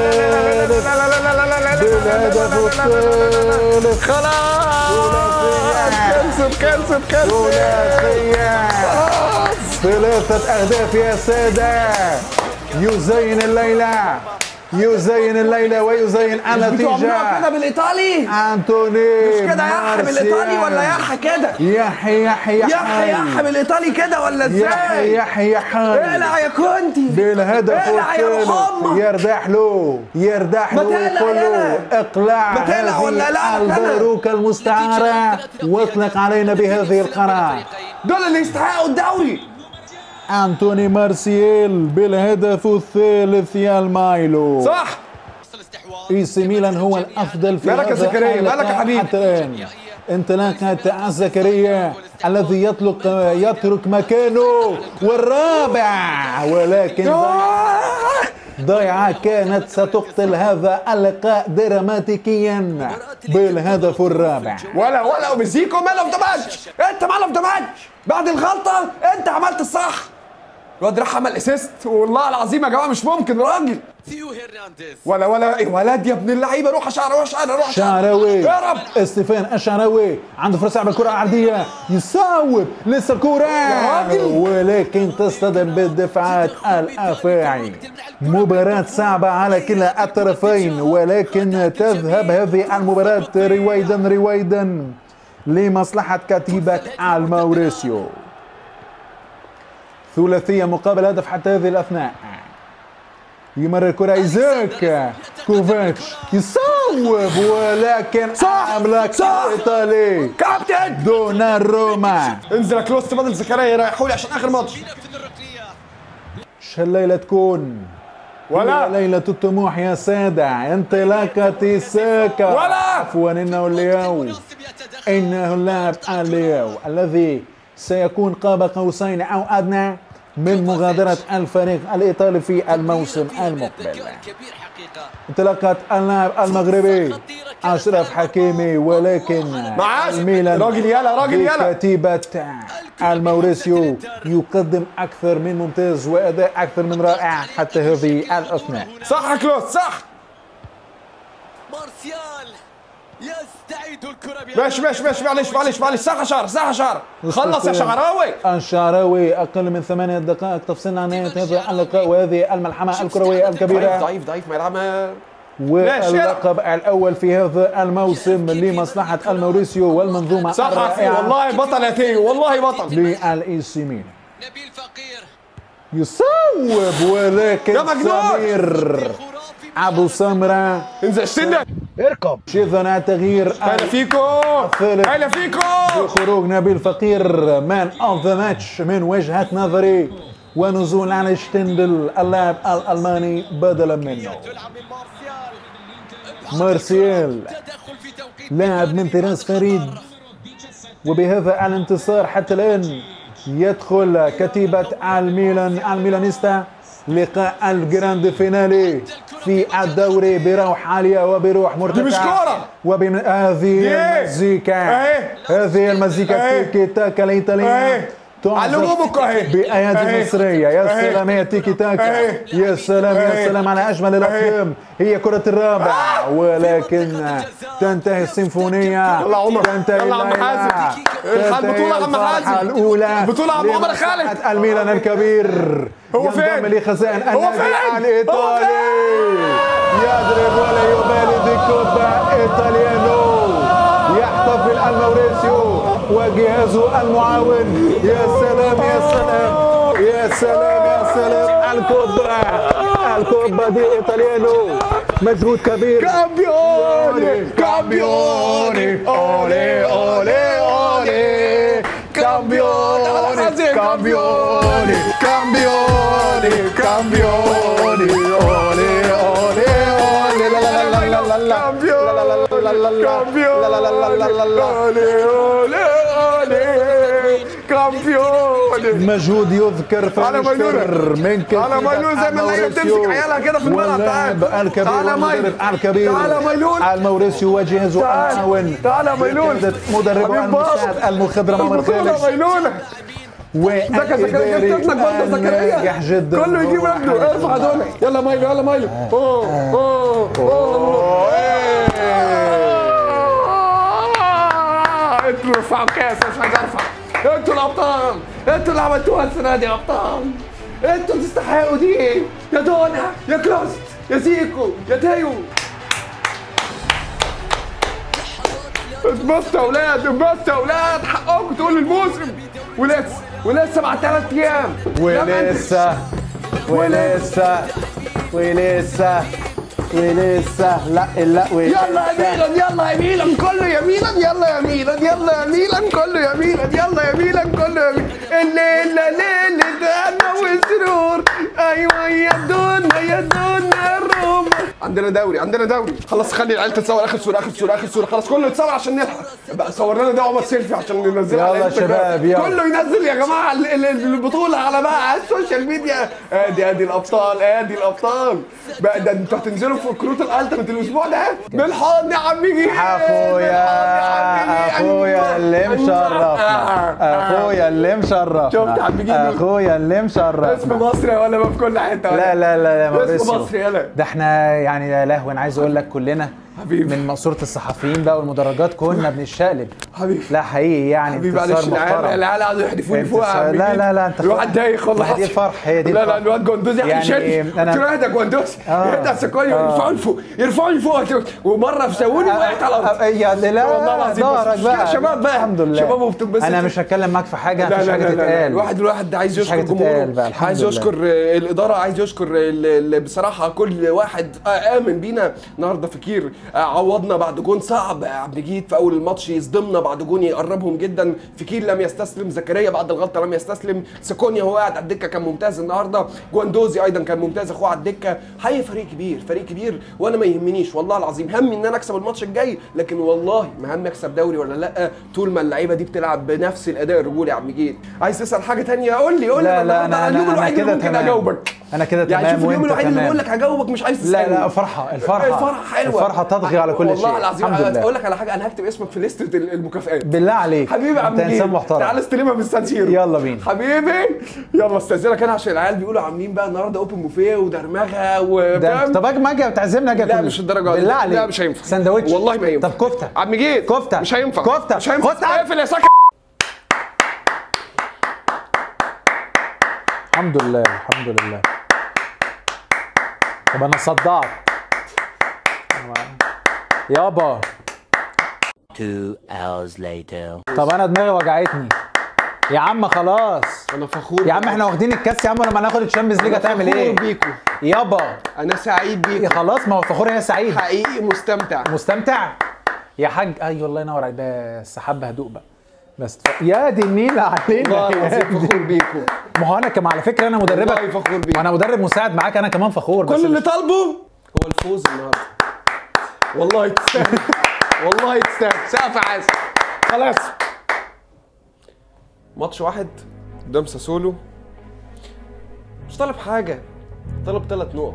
بالهدف الثالث بالهدف الثالث خلاص كنسل كنسل كنسل ثلاثية ثلاثة أهداف يا سادة يزين الليلة يزين الليلة ويزين بتوع النتيجة كده بالايطالي أنتوني مش كده يح بالايطالي ولا يح كده يحي يحي يح يح بالايطالي كده ولا يحي ازاي يحي يحي اقلع يا كونتي بالهدف اقلع يا روح الثالث امك يردح له يردح ما له تقلع ويقول له يالا. اقلع ما تقلع ولا هذه أقلعك أنا؟ الباروكة المستعارة واطلق علينا بهذه القناة دول اللي يستحقوا الدوري أنتوني مارسيال بالهدف الثالث يا المايلو صح اي سي ميلان هو الافضل في مالك يا هذا زكريا؟ مالك يا اللقاء حبيبي؟ حتى الان انطلاقة زكريا الذي يطلق يترك مكانه والرابع ولكن ضيعة ضيعة كانت ستقتل هذا اللقاء دراماتيكيا بالهدف الرابع ولا ولا ومزيكو مان اوف ذا ماتش انت مان اوف ذا ماتش بعد الغلطه انت عملت الصح الواد راح عمل اسيست والله العظيم يا جماعه مش ممكن راجل ثيو هرنانديز ولا ولا إيه ولاد يا ابن اللعيبه روح يا شعراوي روح شعراوي روح شعراوي يا رب استيفان الشعراوي عنده فرصة على الكرة العرضية يصوب لسه الكرة يا راجل. ولكن تصطدم بالدفاعات الأفاعي مباراة صعبة على كلا الطرفين ولكن تذهب هذه المباراة رويدا رويدا لمصلحة كتيبة الموريسيو ثلاثية مقابل هدف حتى هذه الأثناء يمرر الكرة ايزاك كوفاتش يصوب ولكن صح، عملاق صح. ايطالي كابتن دوناروما انزل يا كلوست بدل زكريا يريحوا لي عشان اخر ماتش ينفذ الركنيه ش الليلة تكون ولا. هي ليلة الطموح يا سادة انطلاقة ساكا ولا. عفوا انه اليوم مناسب يتدخل انه اللاعب اليو الذي سيكون قاب قوسين او ادنى من مغادرة الفريق الايطالي في الموسم المقبل ذكاء كبير حقيقه انطلاقة اللاعب المغربي أشرف حكيمي ولكن معاش. الميلان راجل يلا، راجل يلا. كتيبة الموريسيو يقدم أكثر من ممتاز وأداء أكثر من رائع حتى هذه الأثناء صح يا كلوست صح مارسيال يستعيد الكره بيده. ماشي ماشي ماشي معلش معلش معلش صح يا شعر صح يا شعر خلص يا شعراوي الشعراوي أقل من ثمانية دقائق تفصلنا عن نهاية هذا اللقاء وهذه الملحمة الكروية ضعيف الكبيرة ضعيف ضعيف ما يلعبها ماشي، يلا. واللقب الأول في هذا الموسم لمصلحة الموريسيو والمنظومة صح يا أخي، الرائعة والله بطل يا تيو والله بطل للإي سي ميلان نبيل فقير يصوب ولكن يا مجنون. سمير خرافي ابو سمرة انزل اشتنا شذنا تغيير هلا فيكو الثالث هلا فيكو بخروج نبيل فقير مان اوف ذا ماتش من وجهة نظري ونزول على شتندل اللاعب الالماني بدلا منه تلعب من مارسيال مارسيال تدخل في توقيت لاعب من طراز فريد وبهذا الانتصار حتى الآن يدخل كتيبة الميلان الميلانيستا لقاء الجراند فينالي في الدوري بروح عالية وبروح مرتفعة مش كورة. وبهذه دي. المزيكا أهي. هذه المزيكا أهي. تيكي تاكا أهي. الإيطالية تعزف علموكوا أهي. بأيادي أهي. مصرية يا أهي. سلام يا تيكي تاكا أهي. يا سلام يا أهي. سلام على أجمل الأحكام هي كرة الرابع ولكن تنتهي السيمفونية يلا عمر. تنتهي يلا عم الليلة. حازم. الحق تنتهي البطولة يا عم الفرحة حازم. الأولى البطولة يا عم عمر لمصلحة خالد. الميلان الكبير هو ينضم فين؟ لخزائن هو النادي فين؟ الإيطالي يضرب ولا يبالي بكوبا إيطاليانو يحتفل الموريسيو وجهازه المعاون يا سلام يا سلام يا سلام يا سلام الكوبا الكوبا دي إيطاليانو مجهود كبير كامبيوني كامبيوني اولي اولي اولي كامبيوني كامبيوني كامبيوني كامبيوني اولي اولي اولي لا لا لا لا لا لا كامبيوني لا لا لا كامبيوني لا لا لا لا لا لا اولي اولي اولي كامبيوني مجهود يذكر على ميلونة. فيشتر من كتيبة على ميلون زي ما اللعيبه بتمسك الموريسيو. عيالها كده في الملعب واللاعب تعال الكبير تعال والمدرب ميلون الكبير تعال ميلون الموريسيو وجهازه تعال. المعاون تعال ميلون. بقيادة مدربه حبيب بابا. المساعد المخضرم عمر البطولة خالد ميلونة زكا زكريا والإداري جبت ابنك برضه زكريا الناجح جدا كله يجيب هو ابنه حمد ارفع دول يلا مايلو يلا مايلو اوه اوه اوه انتوا اللي رفعوا كاس مش عايز ارفع انتوا الابطال انتوا اللي عملتوها السنه دي يا ابطال انتوا تستحقوا دي يا دونا يا كلوست يا زيكو يا تايو اتبسطوا يا اولاد اتبسطوا يا اولاد حقكم تقولوا الموسم ولسه ولسه بعد ثلاث ايام ولسه ولسه ولسه ولسه لا لا ولسه يلا يا ميلان يلا يا ميلان كله يا ميلان يلا يا ميلان يلا يا ميلان كله يا ميلان يلا يا ميلان كله يا ميلان الليلة ليلة أنا والسرور أيوة يا دونا يا دونا روما عندنا دوري عندنا دوري خلاص خلي العيال تتصور اخر صوره اخر صوره اخر صوره خلاص كله يتصور عشان نلحق بقى صور لنا ده عمر سيلفي عشان ننزلها على يلا يا الانستجرام. شباب، يلا. كله ينزل يا جماعه ال- ال- البطوله على بقى على السوشيال ميديا ادي ادي الابطال ادي الابطال بقى ده انتوا هتنزلوا في كروت الالتيميت الاسبوع ده بالحضن يا عم جيجي اخويا اخويا اللي مشرفنا اخويا اللي مشرفنا شفت عم جيجي؟ اخويا اللي اسم مشرفنا مصري ولا ما في كل حته لا لا لا لا اسم موريسيو مصري يلا ده احنا يعني يا لهوي انا عايز اقول لك كلنا حبيبي. من مقصوره الصحفيين بقى والمدرجات كنا بنتشقلب حبيبي لا حقيقي يعني حبيبي انتصار معلش العيال محترم العيال قعدوا يحدفوني انت فوق يا س- عم لا جيجي. لا لا انت الواحد دايخ والله ما هي دي الفرح هي دي لا لا الفرح. الواد جندوزي يعني يحشني أنا- قلت له اهدى جندوزي آه. اهدى سكوية يرفعوني فوق يرفعوني فوق ومره سووني وقعت على الارض يا لا والله العظيم ظهرك بس- بقى يا شباب بقى. الحمد لله شباب وبتنبسط. انا مش هتكلم معاك في حاجه لا مفيش لا حاجه لا, لا, لا. تتقال الواحد الواحد عايز مفيش يشكر حاجة تتقال جمهوره بقى، الحمد عايز لله. يشكر آه، الاداره عايز يشكر ال- ال- بصراحه كل واحد آه، امن بينا النهارده فكير آه، عوضنا بعد جون صعب آه، عبد المجيد في اول الماتش يصدمنا بعد جون يقربهم جدا فكير لم يستسلم زكريا بعد الغلطه لم يستسلم سيكونيا هو قاعد على الدكه كان ممتاز النهارده جواندوزي ايضا كان ممتاز اخوه على الدكه حي فريق كبير فريق كبير وانا ما يهمنيش والله العظيم همي ان انا اكسب الماتش الجاي لكن والله ما همي اكسب دوري ولا لا طول ما اللعيبه دي بتلعب بنفس الاداء الرجولي يا عم جيد عايز تسال حاجه تانية قول لي قول لي لا ما لا النهاردة انا اليوم انا, أنا الوحيد اللي كده ممكن تمام اجاوبك انا كده تمام يعني شوف اليوم وانت الوحيد اللي تمام. بقول لك هجاوبك مش عايز لا تسالني لا فرحه الفرحه الفرحه حلوه الفرحه تطغي على كل شيء والله العظيم الحمد لله اقول لك على حاجه انا هكتب اسمك في لسته المكافئات بالله عليك حبيبي يا عم انت انسان جيد. محترم تعال استلمها من السان سيرو يلا بينا. حبيبي يلا استاذنك انا عشان العيال بيقولوا عاملين بقى النهارده اوبن بوفيه ودرمغه ده وفاهم طب اجي ما اجي بتعزمنا اجي لا أكل. مش الدرجه دي بالله عليك لا مش هينفع سندوتش والله ما ينفع طب كفته عم جيد كفتة. مش هينفع كفتة. مش هينفع كفتة. اقفل يا سكر الحمد لله الحمد لله طب انا صدعت يابا Two hours later. طب انا دماغي وجعتني يا عم خلاص انا فخور يا عم احنا واخدين الكاس يا عم لما ناخد الشامبيونز ليج هتعمل فخور ايه بيكو يابا انا سعيد إيه بيكو خلاص ما هو فخور يا سعيد حقيقي مستمتع مستمتع يا حاج ايوه الله ينور عليك بس حبه هدوء بقى بس يا دي النيله علينا والله يا العظيم دي. فخور بيكو ما هو انا كمان على فكره انا مدربك والله فخور بيك. وانا مدرب مساعد معاك انا كمان فخور بس كل اللي مش- طالبه هو الفوز النهارده والله تستاهل والله تستاهل سقف عايز خلاص ماتش واحد قدام ساسولو مش طالب حاجه طالب ثلاث نقط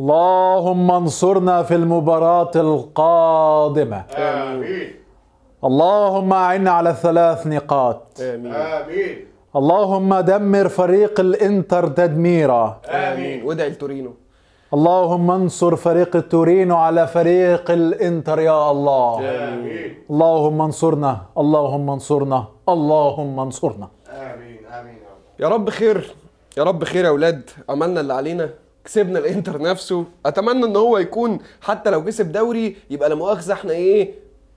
اللهم انصرنا في المباراة القادمة امين اللهم أعنا على الثلاث نقاط امين امين اللهم دمر فريق الإنتر تدميرا امين وادعي لتورينو اللهم انصر فريق التورينو على فريق الإنتر يا الله امين اللهم انصرنا اللهم انصرنا اللهم انصرنا امين امين يا رب يا رب خير يا رب خير يا اولاد عملنا اللي علينا كسبنا الانتر نفسه اتمنى ان هو يكون حتى لو كسب دوري يبقى لا مؤاخذه احنا ايه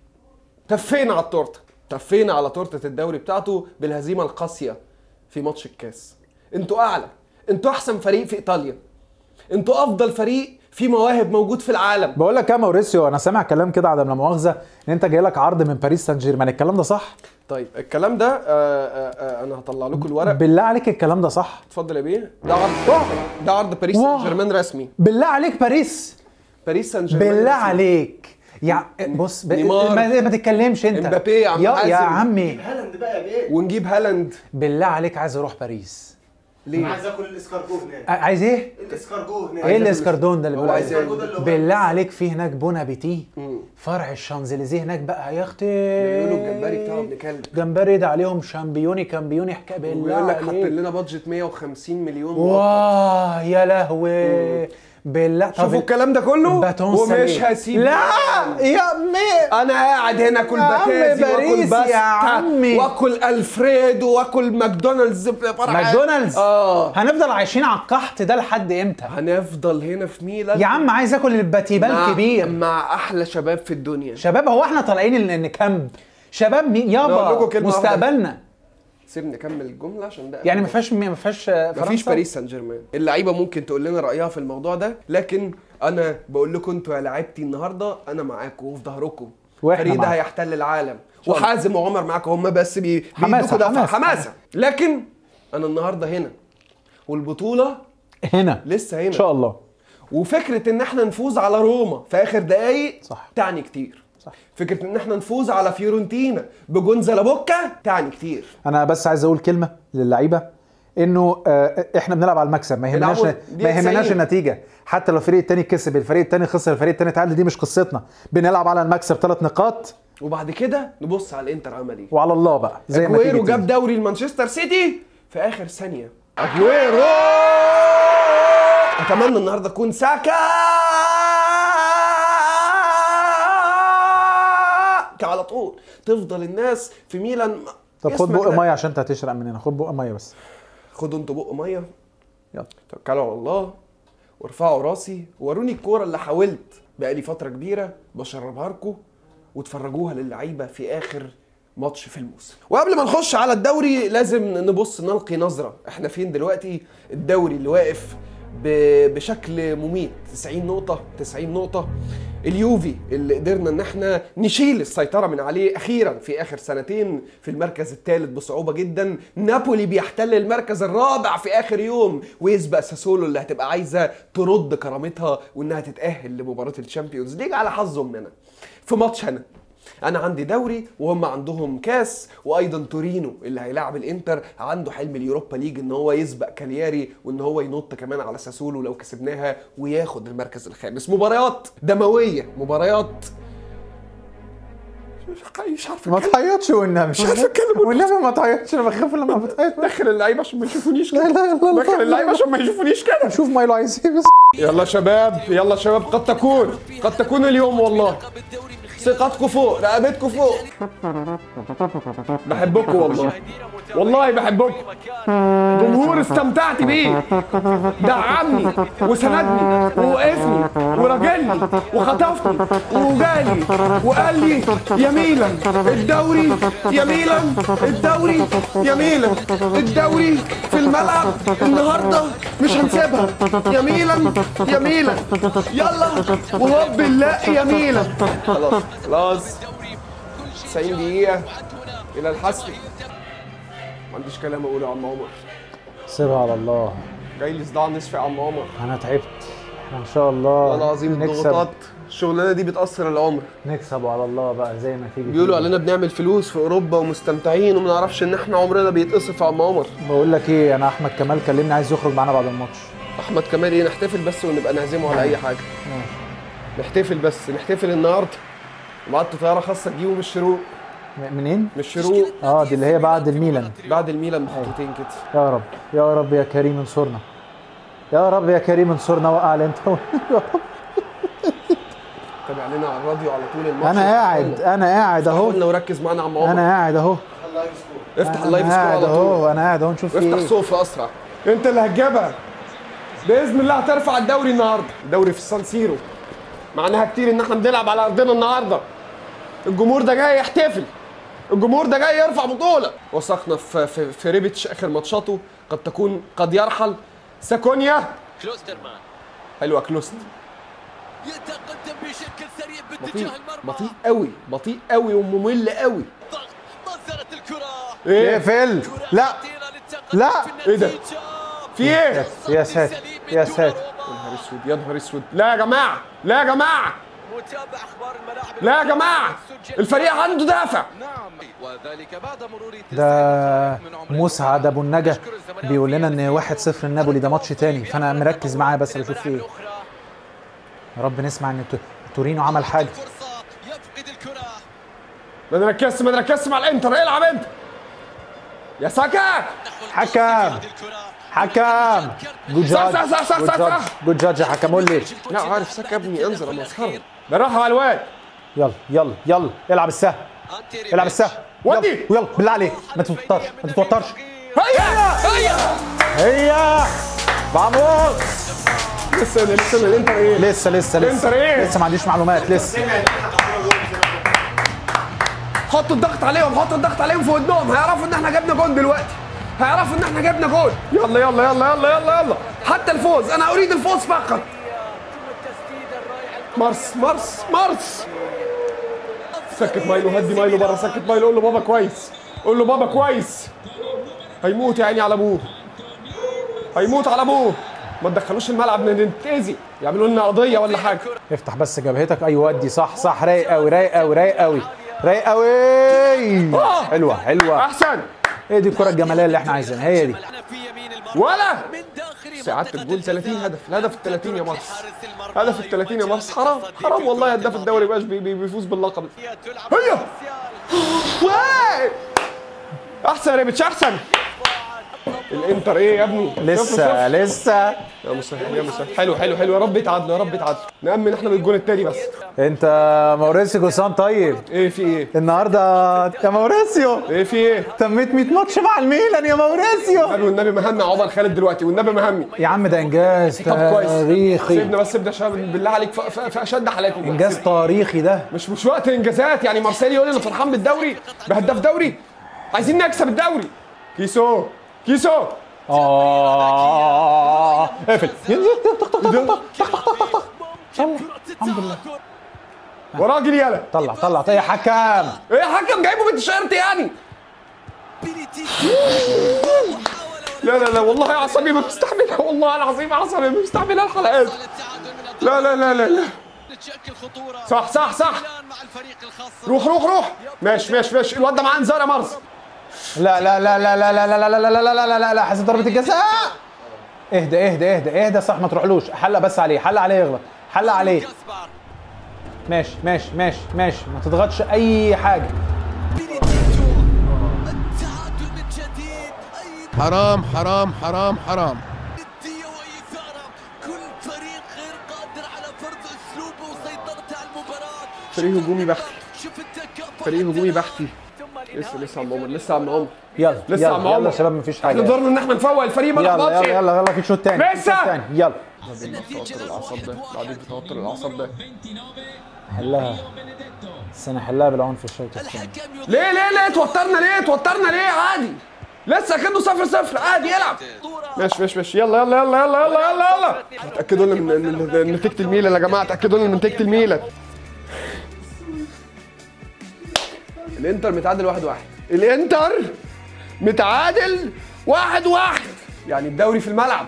تفينا على التورته تفينا على تورته الدوري بتاعته بالهزيمه القاسيه في ماتش الكاس انتوا اعلى انتوا احسن فريق في ايطاليا انتوا افضل فريق في مواهب موجود في العالم بقول لك يا موريسيو انا سامع كلام كده عدم لا مؤاخذه ان انت جاي لك عرض من باريس سان جيرمان الكلام ده صح طيب الكلام ده آه آه آه انا هطلع لكم الورق بالله عليك الكلام ده صح اتفضل يا بيه ده عرض ده عرض باريس واه. سان جيرمان رسمي بالله عليك باريس باريس سان جيرمان بالله رسمي. عليك يا بص ب... نيمار. ما, ما تتكلمش انت امبابي يا عم يا, حازم. يا عمي هالاند بقى يا بيه ونجيب هالاند بالله عليك عايز اروح باريس انا ليه؟ عايز اكل الاسكارجو هناك ع- عايز ايه الاسكارجو هناك ايه الاسكاردون ده اللي هو بيقول عايز عليه؟ إيه؟ اللي هو بالله عليك في هناك بون ابيتي فرع الشانزليزيه هناك بقى يا اختي بيقولوا الجمبري بتاعه ابن كلب جمبري ده عليهم شامبيوني كامبيوني حكايه بالله ويقول لك حاطين عليك لنا بادجت 150 مليون مؤقت. واه يا لهوي بالله طب شوفوا الكلام ده كله باتون ومش ساليه. هسيب لا يا مي انا قاعد هنا اكل يا عم بكازي واكل باريس يا باستا عمي. واكل الفريدو واكل ماكدونالدز فرع ماكدونالدز اه هنفضل عايشين على القحط ده لحد امتى هنفضل هنا في ميلان يا عم عايز اكل الباتيبال مع- كبير مع احلى شباب في الدنيا شباب هو احنا طالعين ن- نكامب شباب مين أقول لكم يابا كلمة مستقبلنا سيبني اكمل الجمله عشان ده يعني ما فيهاش ما فيهاش فرنسا مفيش باريس سان جيرمان اللعيبه ممكن تقول لنا رايها في الموضوع ده لكن انا بقول لكم انتوا يا لعيبتي النهارده انا معاكم وفي ظهركم وإحنا فريق ده معاكم. هيحتل العالم وحازم وعمر معاكم هم بس بي حماسة، بيدوكوا دفعة. حماسة. حماسه لكن انا النهارده هنا والبطوله هنا لسه هنا ان شاء الله وفكره ان احنا نفوز على روما في اخر دقايق صح. تعني كتير صح. فكره ان احنا نفوز على فيورنتينا بجون زلابوكا تعني كتير انا بس عايز اقول كلمه للعيبه انه آه، احنا بنلعب على المكسب ما يهمناش بيلعبوا ما يهمناش 90. النتيجه حتى لو الفريق التاني كسب الفريق التاني خسر الفريق التاني تعادل دي مش قصتنا بنلعب على المكسب ثلاث نقاط وبعد كده نبص على الانتر عمل ايه وعلى الله بقى زي ما اجويرو تيجي جاب تيجي. دوري لمانشستر سيتي في اخر ثانيه اجويرو اتمنى النهارده تكون ساكا على طول تفضل الناس في ميلان طب خد اسمك بق ده. ميه عشان انت هتشرق مننا خد بق ميه بس خدوا انتوا بق ميه يلا توكلوا على الله وارفعوا راسي ووروني الكوره اللي حاولت بقالي فتره كبيره بشربها لكم وتفرجوها للعيبه في اخر ماتش في الموسم وقبل ما نخش على الدوري لازم نبص نلقي نظره احنا فين دلوقتي الدوري اللي واقف ب- بشكل مميت 90 نقطه 90 نقطه اليوفي اللي قدرنا ان احنا نشيل السيطره من عليه اخيرا في اخر سنتين في المركز الثالث بصعوبه جدا نابولي بيحتل المركز الرابع في اخر يوم ويسبق ساسولو اللي هتبقى عايزه ترد كرامتها وانها تتاهل لمباراه الشامبيونز ليج على حظهم منها في ماتش هنا انا عندي دوري وهم عندهم كاس وايضا تورينو اللي هيلاعب الانتر عنده حلم اليوروبا ليج ان هو يسبق كالياري وان هو ينط كمان على ساسولو لو كسبناها وياخد المركز الخامس مباريات دمويه مباريات مش عارف ما أتكلم. تعيطش والنبي مش عارف أتكلم. والنبي ما تعيطش انا بخاف لما بتعيط دخل اللعيبه عشان ما يشوفونيش لا كده لا لا دخل اللعيبه عشان ما يشوفونيش كده شوف مايلو عايز ايه بس يلا شباب يلا شباب قد تكون قد تكون اليوم والله ثقتكم فوق رقبتكم فوق بحبكم والله والله بحبكم جمهور استمتعت بيه دعمني وسندني ووقفني ورجلني وخطفني وجالي وقال لي يا ميلان الدوري يا ميلان الدوري يا ميلان الدوري في الملعب النهارده مش هنسيبها يا ميلان يا ميلان يلا وهوب بالله يا ميلان خلاص خلاص 90 دقيقة إلى الحسم ما عنديش كلام أقوله يا عم عمر سيبها على الله جاي لي صداع نصفي يا عم عمر انا تعبت احنا ان شاء الله والله العظيم نكسب الضغوطات الشغلانة دي بتأثر العمر نكسب على الله بقى زي ما تيجي بيقولوا تيجي. علينا بنعمل فلوس في أوروبا ومستمتعين وما نعرفش إن إحنا عمرنا بيتقصف يا عم عمر بقول لك ايه انا احمد كمال كلمني عايز يخرج معانا بعد الماتش أحمد كمال إيه نحتفل بس ونبقى نعزمه على أي حاجة نحتفل بس نحتفل النهاردة وبعت طيارة خاصة تجيبه من الشروق م- منين؟ من الشروق اه دي اللي هي بعد الميلان بعد الميلان بخطوتين كده يا رب يا رب يا كريم انصرنا يا رب يا كريم انصرنا وقع الانتر يا رب. تابع لنا على الراديو على طول الماتش انا قاعد انا قاعد اهو قلنا وركز معانا يا عم عمر انا قاعد اهو افتح اللايف انا سكور قاعد على طول اهو انا قاعد اهو نشوف في افتح ايه سوفر اسرع انت اللي هتجيبها باذن الله هترفع الدوري النهارده الدوري في السان سيرو معناها كتير ان احنا بنلعب على ارضنا النهارده الجمهور ده جاي يحتفل الجمهور ده جاي يرفع بطوله وثقنا في في, في ريبيتش اخر ماتشاته قد تكون قد يرحل ساكونيا كلوسترمان حلوه كلوست يتقدم بشكل سريع بطيء باتجاه المرمى بطيء قوي بطيء قوي وممل قوي ضغط منزلت الكرة ايه اقفل كرة لا خطيرة للتقدم لا. في إيه ده؟ النتيجة. في ايه يا ساتر يا ساتر يا نهار اسود يا نهار اسود لا يا جماعه لا يا جماعه متابع اخبار الملاعب لا يا جماعه الفريق عنده دافع نعم وذلك بعد مرور ده من عمر مسعد ابو النجا بيقول لنا ان 1-0 النابولي ده ماتش تاني فانا مركز معاه بس بشوف فيه ايه يا رب نسمع ان تو- تورينو عمل حاجه فرصة يفقد الكرة ما نركزش ما نركزش مع الانتر العب انت يا ساكا حكم حكم جود صح، جادج صح، صح، صح، صح. جود جادج يا حكم قول لي لا عارف ساكا يا ابني انزل انا مسخره بالراحه على الواد يلا يلا يلا العب السهم العب السهم ودي. يلا يلا بالله عليك ما تتوترش ما تتوترش هيا هيا هي فاموس لسه لسه الانتر ايه لسه لسه انتر لسه ايه؟ لسه ما عنديش معلومات لسه حطوا الضغط عليهم حطوا الضغط عليهم في ودنهم هيعرفوا ان احنا جبنا جول دلوقتي هيعرفوا ان احنا جبنا جول يلا يلا يلا يلا يلا يلا حتى الفوز انا اريد الفوز فقط مارس مارس مارس سكت مايلو هدي مايلو بره سكت مايلو قول له بابا كويس قول له بابا كويس هيموت يا عيني على ابوه هيموت على ابوه ما تدخلوش الملعب نتاذي يعملوا لنا قضيه ولا حاجه افتح بس جبهتك ايوه ودي صح صح رايق قوي رايق قوي رايق قوي رايق قوي آه. حلوه حلوه احسن هي دي الكره الجماليه اللي احنا عايزينها هي دي في يمين المرمى ولا من داخل ساعات الجول 30 هدف الهدف ال 30 يا مارس حارس المرمى هدف ال 30 يا مارس حرام حرام والله هداف الدوري باش بي- بي- بيفوز باللقب تلعب هيا واي. احسن يا ريبتش احسن الانتر ايه يا ابني صفر لسه صفر. لسه يا مسهل يا مسهل حلو حلو حلو يا رب يتعادلوا يا رب يتعادلوا نأمن احنا بالجون التاني بس انت موريسيو جوسان طيب ايه في ايه النهارده يا موريسيو ايه في ايه تميت 100 ماتش مع الميلان يا موريسيو قالوا والنبي مهمي عمر خالد دلوقتي والنبي مهمي يا عم ده انجاز طب كويس تاريخي سيبنا بس سيبنا شباب بالله عليك في- في في اشد حالاتي انجاز تاريخي ده مش مش وقت انجازات يعني مارسيلي يقول لي انا فرحان بالدوري بهداف دوري عايزين نكسب الدوري كيسو كيسو اه اقفل الحمد لله وراجل يالا طلع طلع طلع يا حكم ايه يا حكم جايبه بالتيشيرت يعني لا لا لا والله اعصابي ما بتستحملها والله العظيم اعصابي ما بتستحملها الحلقات لا لا لا لا لا تشكل خطوره صح صح صح الان مع الفريق الخاص روح روح روح ماشي ماشي ماشي الواد ده معاه انذار يا مرز لا لا لا لا لا لا لا لا لا لا لا لا لا لا لا حسب ضربة الجزاء اهدى اهدى اهدى اهدى صح ما تروحلوش حلق بس عليه حلق عليه يغلط حلق عليه كاسبار ماشي ماشي ماشي ماشي ما تضغطش اي حاجة بينيتيتو التعادل من جديد اي حرام حرام حرام حرام نديه واثاره كل فريق غير قادر على فرض اسلوبه وسيطرته على المباراه فريق هجومي بحتي شوف التكافؤ فريق هجومي بحتي ثم لسه لسه يا عم عمر لسه يا عم عمر يلا لسه يا عم يلا يلا عمر يا شباب مفيش احنا حاجة دورنا ان احنا نفوق الفريق ما يلا نحبطش يلا يلا يلا في شوط تاني في لسه. شوط تاني يلا النتيجه الاعصاب ده الواحد بعدين في توتر الاعصاب ده حلها بس انا حلها بالعنف في الشوط الثاني الحكم يضيع ليه ليه ليه توترنا ليه توترنا ليه عادي لسه كده صفر صفر عادي يلعب ماشي ماشي ماشي يلا يلا يلا يلا يلا يلا يلا اتاكدوا لنا من من- من نتيجه الميلان يا جماعه اتاكدوا لنا من نتيجه الميلان الانتر متعادل واحد واحد الانتر متعادل واحد واحد يعني الدوري في الملعب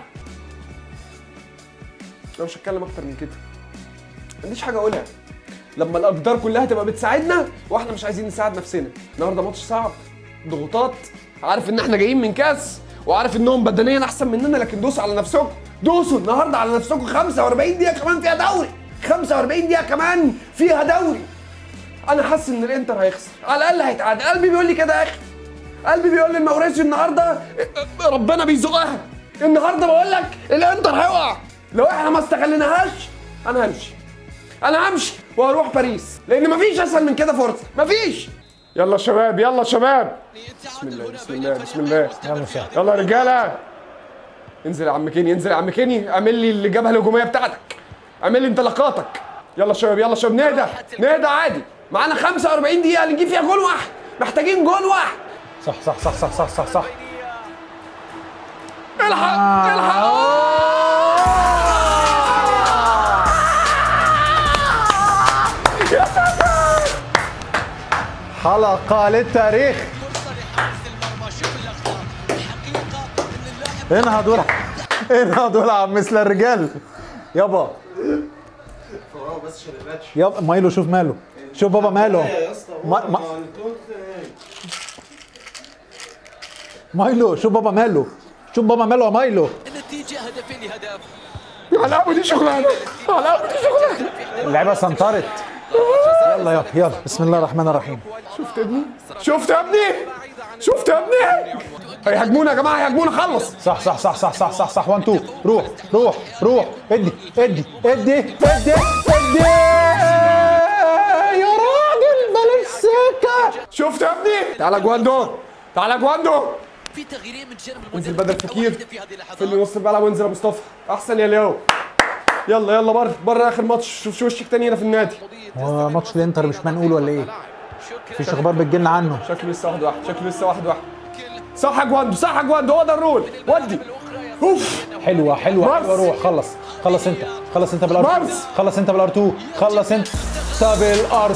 انا مش هتكلم اكتر من كده ما عنديش حاجه اقولها لما الاقدار كلها تبقى بتساعدنا واحنا مش عايزين نساعد نفسنا النهارده ماتش صعب ضغوطات عارف ان احنا جايين من كاس وعارف انهم بدنيا احسن مننا لكن دوسوا على نفسكم دوسوا النهارده على نفسكم 45 دقيقه كمان فيها دوري 45 دقيقه كمان فيها دوري انا حاسس ان الانتر هيخسر على الاقل هيتعادل قلبي بيقول لي كده يا اخي قلبي بيقول لي الموريسيو النهارده ربنا بيزقها النهارده بقول لك الانتر هيقع لو احنا ما استغليناهاش انا همشي انا همشي وهروح باريس لان مفيش اسهل من كده فرصه مفيش يلا يا شباب يلا يا شباب بسم الله بسم الله بسم الله يلا شباب يلا يا رجاله انزل يا عم كيني انزل يا عم كيني اعمل لي الجبهه الهجوميه بتاعتك اعمل لي انطلاقاتك يلا يا شباب يلا يا شباب نهدى نهدى عادي معانا 45 دقيقه نجيب فيها جول واحد محتاجين جول واحد صح صح صح صح صح صح صح الحق الحق يا ساتر حلقة للتاريخ فرصه لحارس المرمى شوف الاخطاء الحقيقه ان اللاعب انهضوا انهضوا العب مثل الرجال يابا فراغ بس عشان الماتش يابا مايلو شوف ماله شوف بابا ماله يا اسطى ما- ما- مايلو شوف بابا ماله شوف بابا ماله يا مايلو النتيجه هدفين لهدف على دي شغلانه على دي شغلانه اللعيبه سنطرت يلا يلا يلا بسم الله الرحمن الرحيم شفت ابني شفت يا ابني شفت يا ابني هيهاجمونا يا جماعه هيهاجمونا خلص صح صح صح صح صح صح صح 1 2 روح روح روح ادي ادي ادي ادي ادي يا راجل بلاش سكه شفت يا ابني تعالى جواندو تعالى جواندو في تغييرين من جانب انزل المدرب بدل فكير واحدة في هذه في اللحظات اللي نص الملعب وانزل يا مصطفى احسن يا ليو يلا يلا بره بره اخر ماتش شوف شو وشك تاني هنا في النادي هو ماتش الانتر مش منقول ولا ايه؟ مفيش اخبار بتجيلنا عنه شكله لسه واحد واحد شكله لسه واحد واحد صح يا جواندو صح يا جواندو هو ده الرول ودي اوف حلوه حلوه مارس. حلوه روح خلص خلص انت خلص انت بالار 2 مارس. خلص انت بالار 2 خلص انت بالار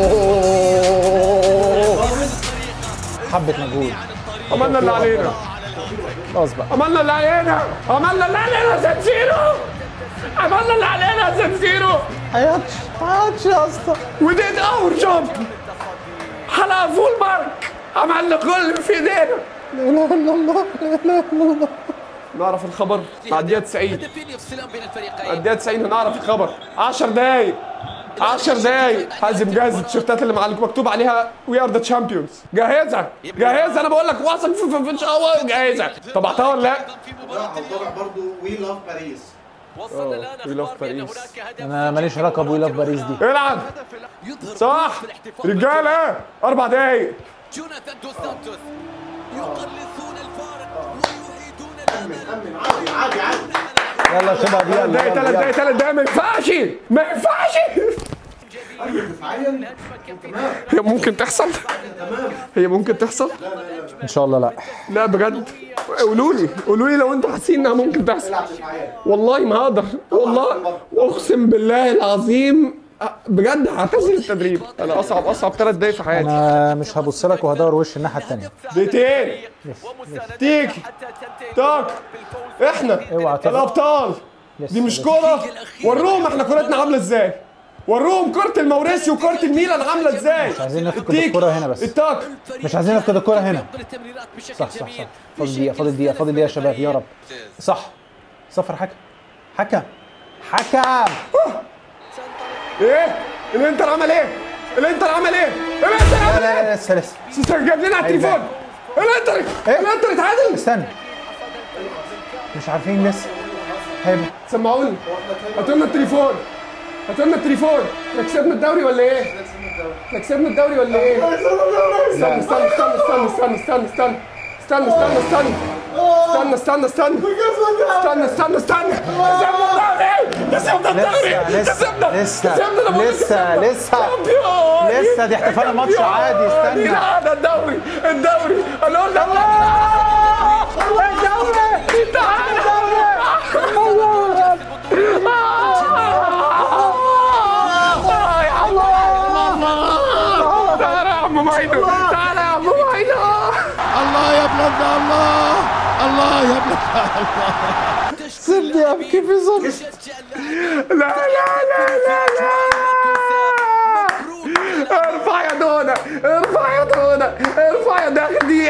2 حبه مجهود عملنا اللي علينا خلاص بقى عملنا اللي علينا عملنا اللي علينا سان سيرو عملنا اللي علينا سان سيرو عيطش عيطش يا اسطى وديد اور جوب حلقه فول مارك عملنا كل اللي في ايدينا لا اله الا الله لا اله الا الله نعرف الخبر على الدقيقه 90 هدفين يفصلان بين على الفريقين الدقيقه 90 هنعرف الخبر 10 دقايق 10 دقايق حازم جاهز التيشيرتات اللي مع مكتوب عليها وي ار ذا تشامبيونز جاهزه جاهزه انا بقول لك واثق في في, في ان شاء الله جاهزه طبعتها ولا لا؟ في لا مباراة هطلع برضو وي لاف باريس وصلنا الان we love اخبار بان Paris. هناك هدف انا ماليش علاقه بوي لاف باريس دي العب يظهر صح في الاحتفال رجاله اربع دقايق جوناثان دوس سانتوس يقلصون الفارق ويعيدون الامل امن عادي عادي عادي يلا يا شباب يلا دقايق ثلاث يلا دقايق يلا ثلاث دقايق ما ينفعش ما ينفعش دفاعيا هي ممكن تحصل هي ممكن تحصل ان شاء الله لا لا بجد قولوا لي قولوا لي لو انتوا حاسين انها ممكن تحصل العب دفاعيا والله ما هقدر والله اقسم بالله العظيم أ- بجد هعتزل التدريب انا اصعب اصعب ثلاث دقايق في حياتي انا مش هبص لك وهدور وش الناحيه الثانيه دقيقتين تيجي تاك احنا اوعى تغلط. الابطال دي مش كوره وروهم احنا كورتنا عامله ازاي وروهم كرة الموريسي وكرة الميلان عاملة ازاي مش عايزين نفقد الكرة هنا بس. التاك مش عايزين نفقد الكرة هنا يفضل التمريرات بشكل صح صح جميل صح فاضل دقيقة فاضل دقيقة فاضل دقيقة يا شباب يا رب صح صفر حكم حكم حكم ايه الانتر عمل ايه الانتر عمل ايه الانتر لا عمل لا ايه لا لسه لسه سيستر جاب لنا على التليفون الانتر إيه؟ الانتر اتعادل استنى مش عارفين لسه هيبقى سمعوني هاتوا لنا التليفون هاتوا لنا التليفون احنا كسبنا الدوري ولا ايه؟ احنا كسبنا الدوري ولا ايه؟ استنى استنى استنى استنى استنى استنى استنى استنى استنى استنى استنى استنى استنى استنى استنى استنى كسبنا الدوري كسبنا الدوري لسه كسبنا لسه كسبنا أنا بقول لك لسه كسبنا. لسه كامبيون. لسه دي احتفال الماتش عادي استنى لا ده الدوري الدوري انا قلت الدوري تعالى آه، يا الله تعالى يا عم مايدو تعالى يا عم مايدو الله يا بلادنا الله الله يا بلادنا سيبني ابكي في صوت لا لا لا لا لا ارفع يا دونا ارفع يا دونا ارفع يا دخدي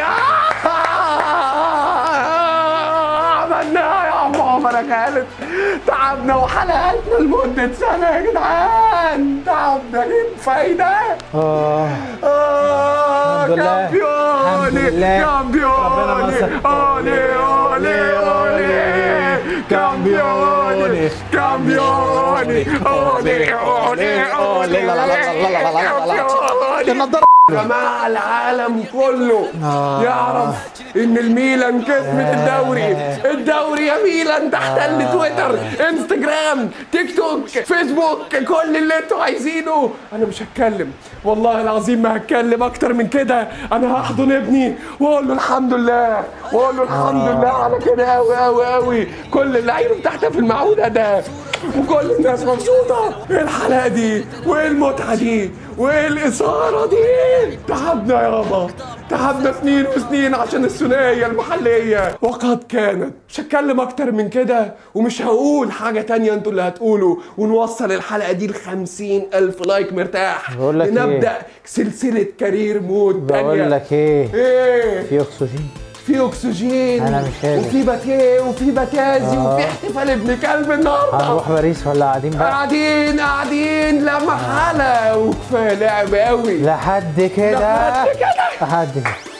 عملناها يا عم عمر يا خالد تعبنا وحلقاتنا لمدة سنة يا جدعان تعبنا جيب فايدة اه آه، الحمد لله. الحمد كامبيوني لله. ربنا كامبيوني نصر. اولي اولي اولي كامبيوني كامبيوني اولي اولي اولي لا لا لا لا لا لا لا لا لا. كامبيوني النضارة جماعة العالم كله يعرف ان الميلان كسبت الدوري الدوري يا ميلان تحتل تويتر انستجرام تيك توك فيسبوك كل اللي انتوا عايزينه انا مش هتكلم والله العظيم ما هتكلم اكتر من كده انا هحضن ابني واقول له الحمد لله واقول له الحمد لله على كده قوي قوي قوي كل اللعيبه بتحتفل المعوده ده وكل الناس مبسوطه ايه الحلقه دي وايه المتعه دي وايه الاثاره دي تعبنا يابا تعبنا سنين وسنين عشان الثنائيه المحليه وقد كانت مش هتكلم اكتر من كده ومش هقول حاجه تانية انتوا اللي هتقولوا ونوصل الحلقه دي ل الف لايك مرتاح بقول لك إيه؟ نبدا سلسله كارير مود تانية بقول لك ايه ايه في اكسجين في اكسجين أنا مش قادر. وفي باتيه وفي باتازي آه. وفي احتفال ابن كلب النهارده هنروح باريس ولا قاعدين بقى قاعدين قاعدين لا محالة وكفايه لعب قوي لحد كده لحد كده لحد كده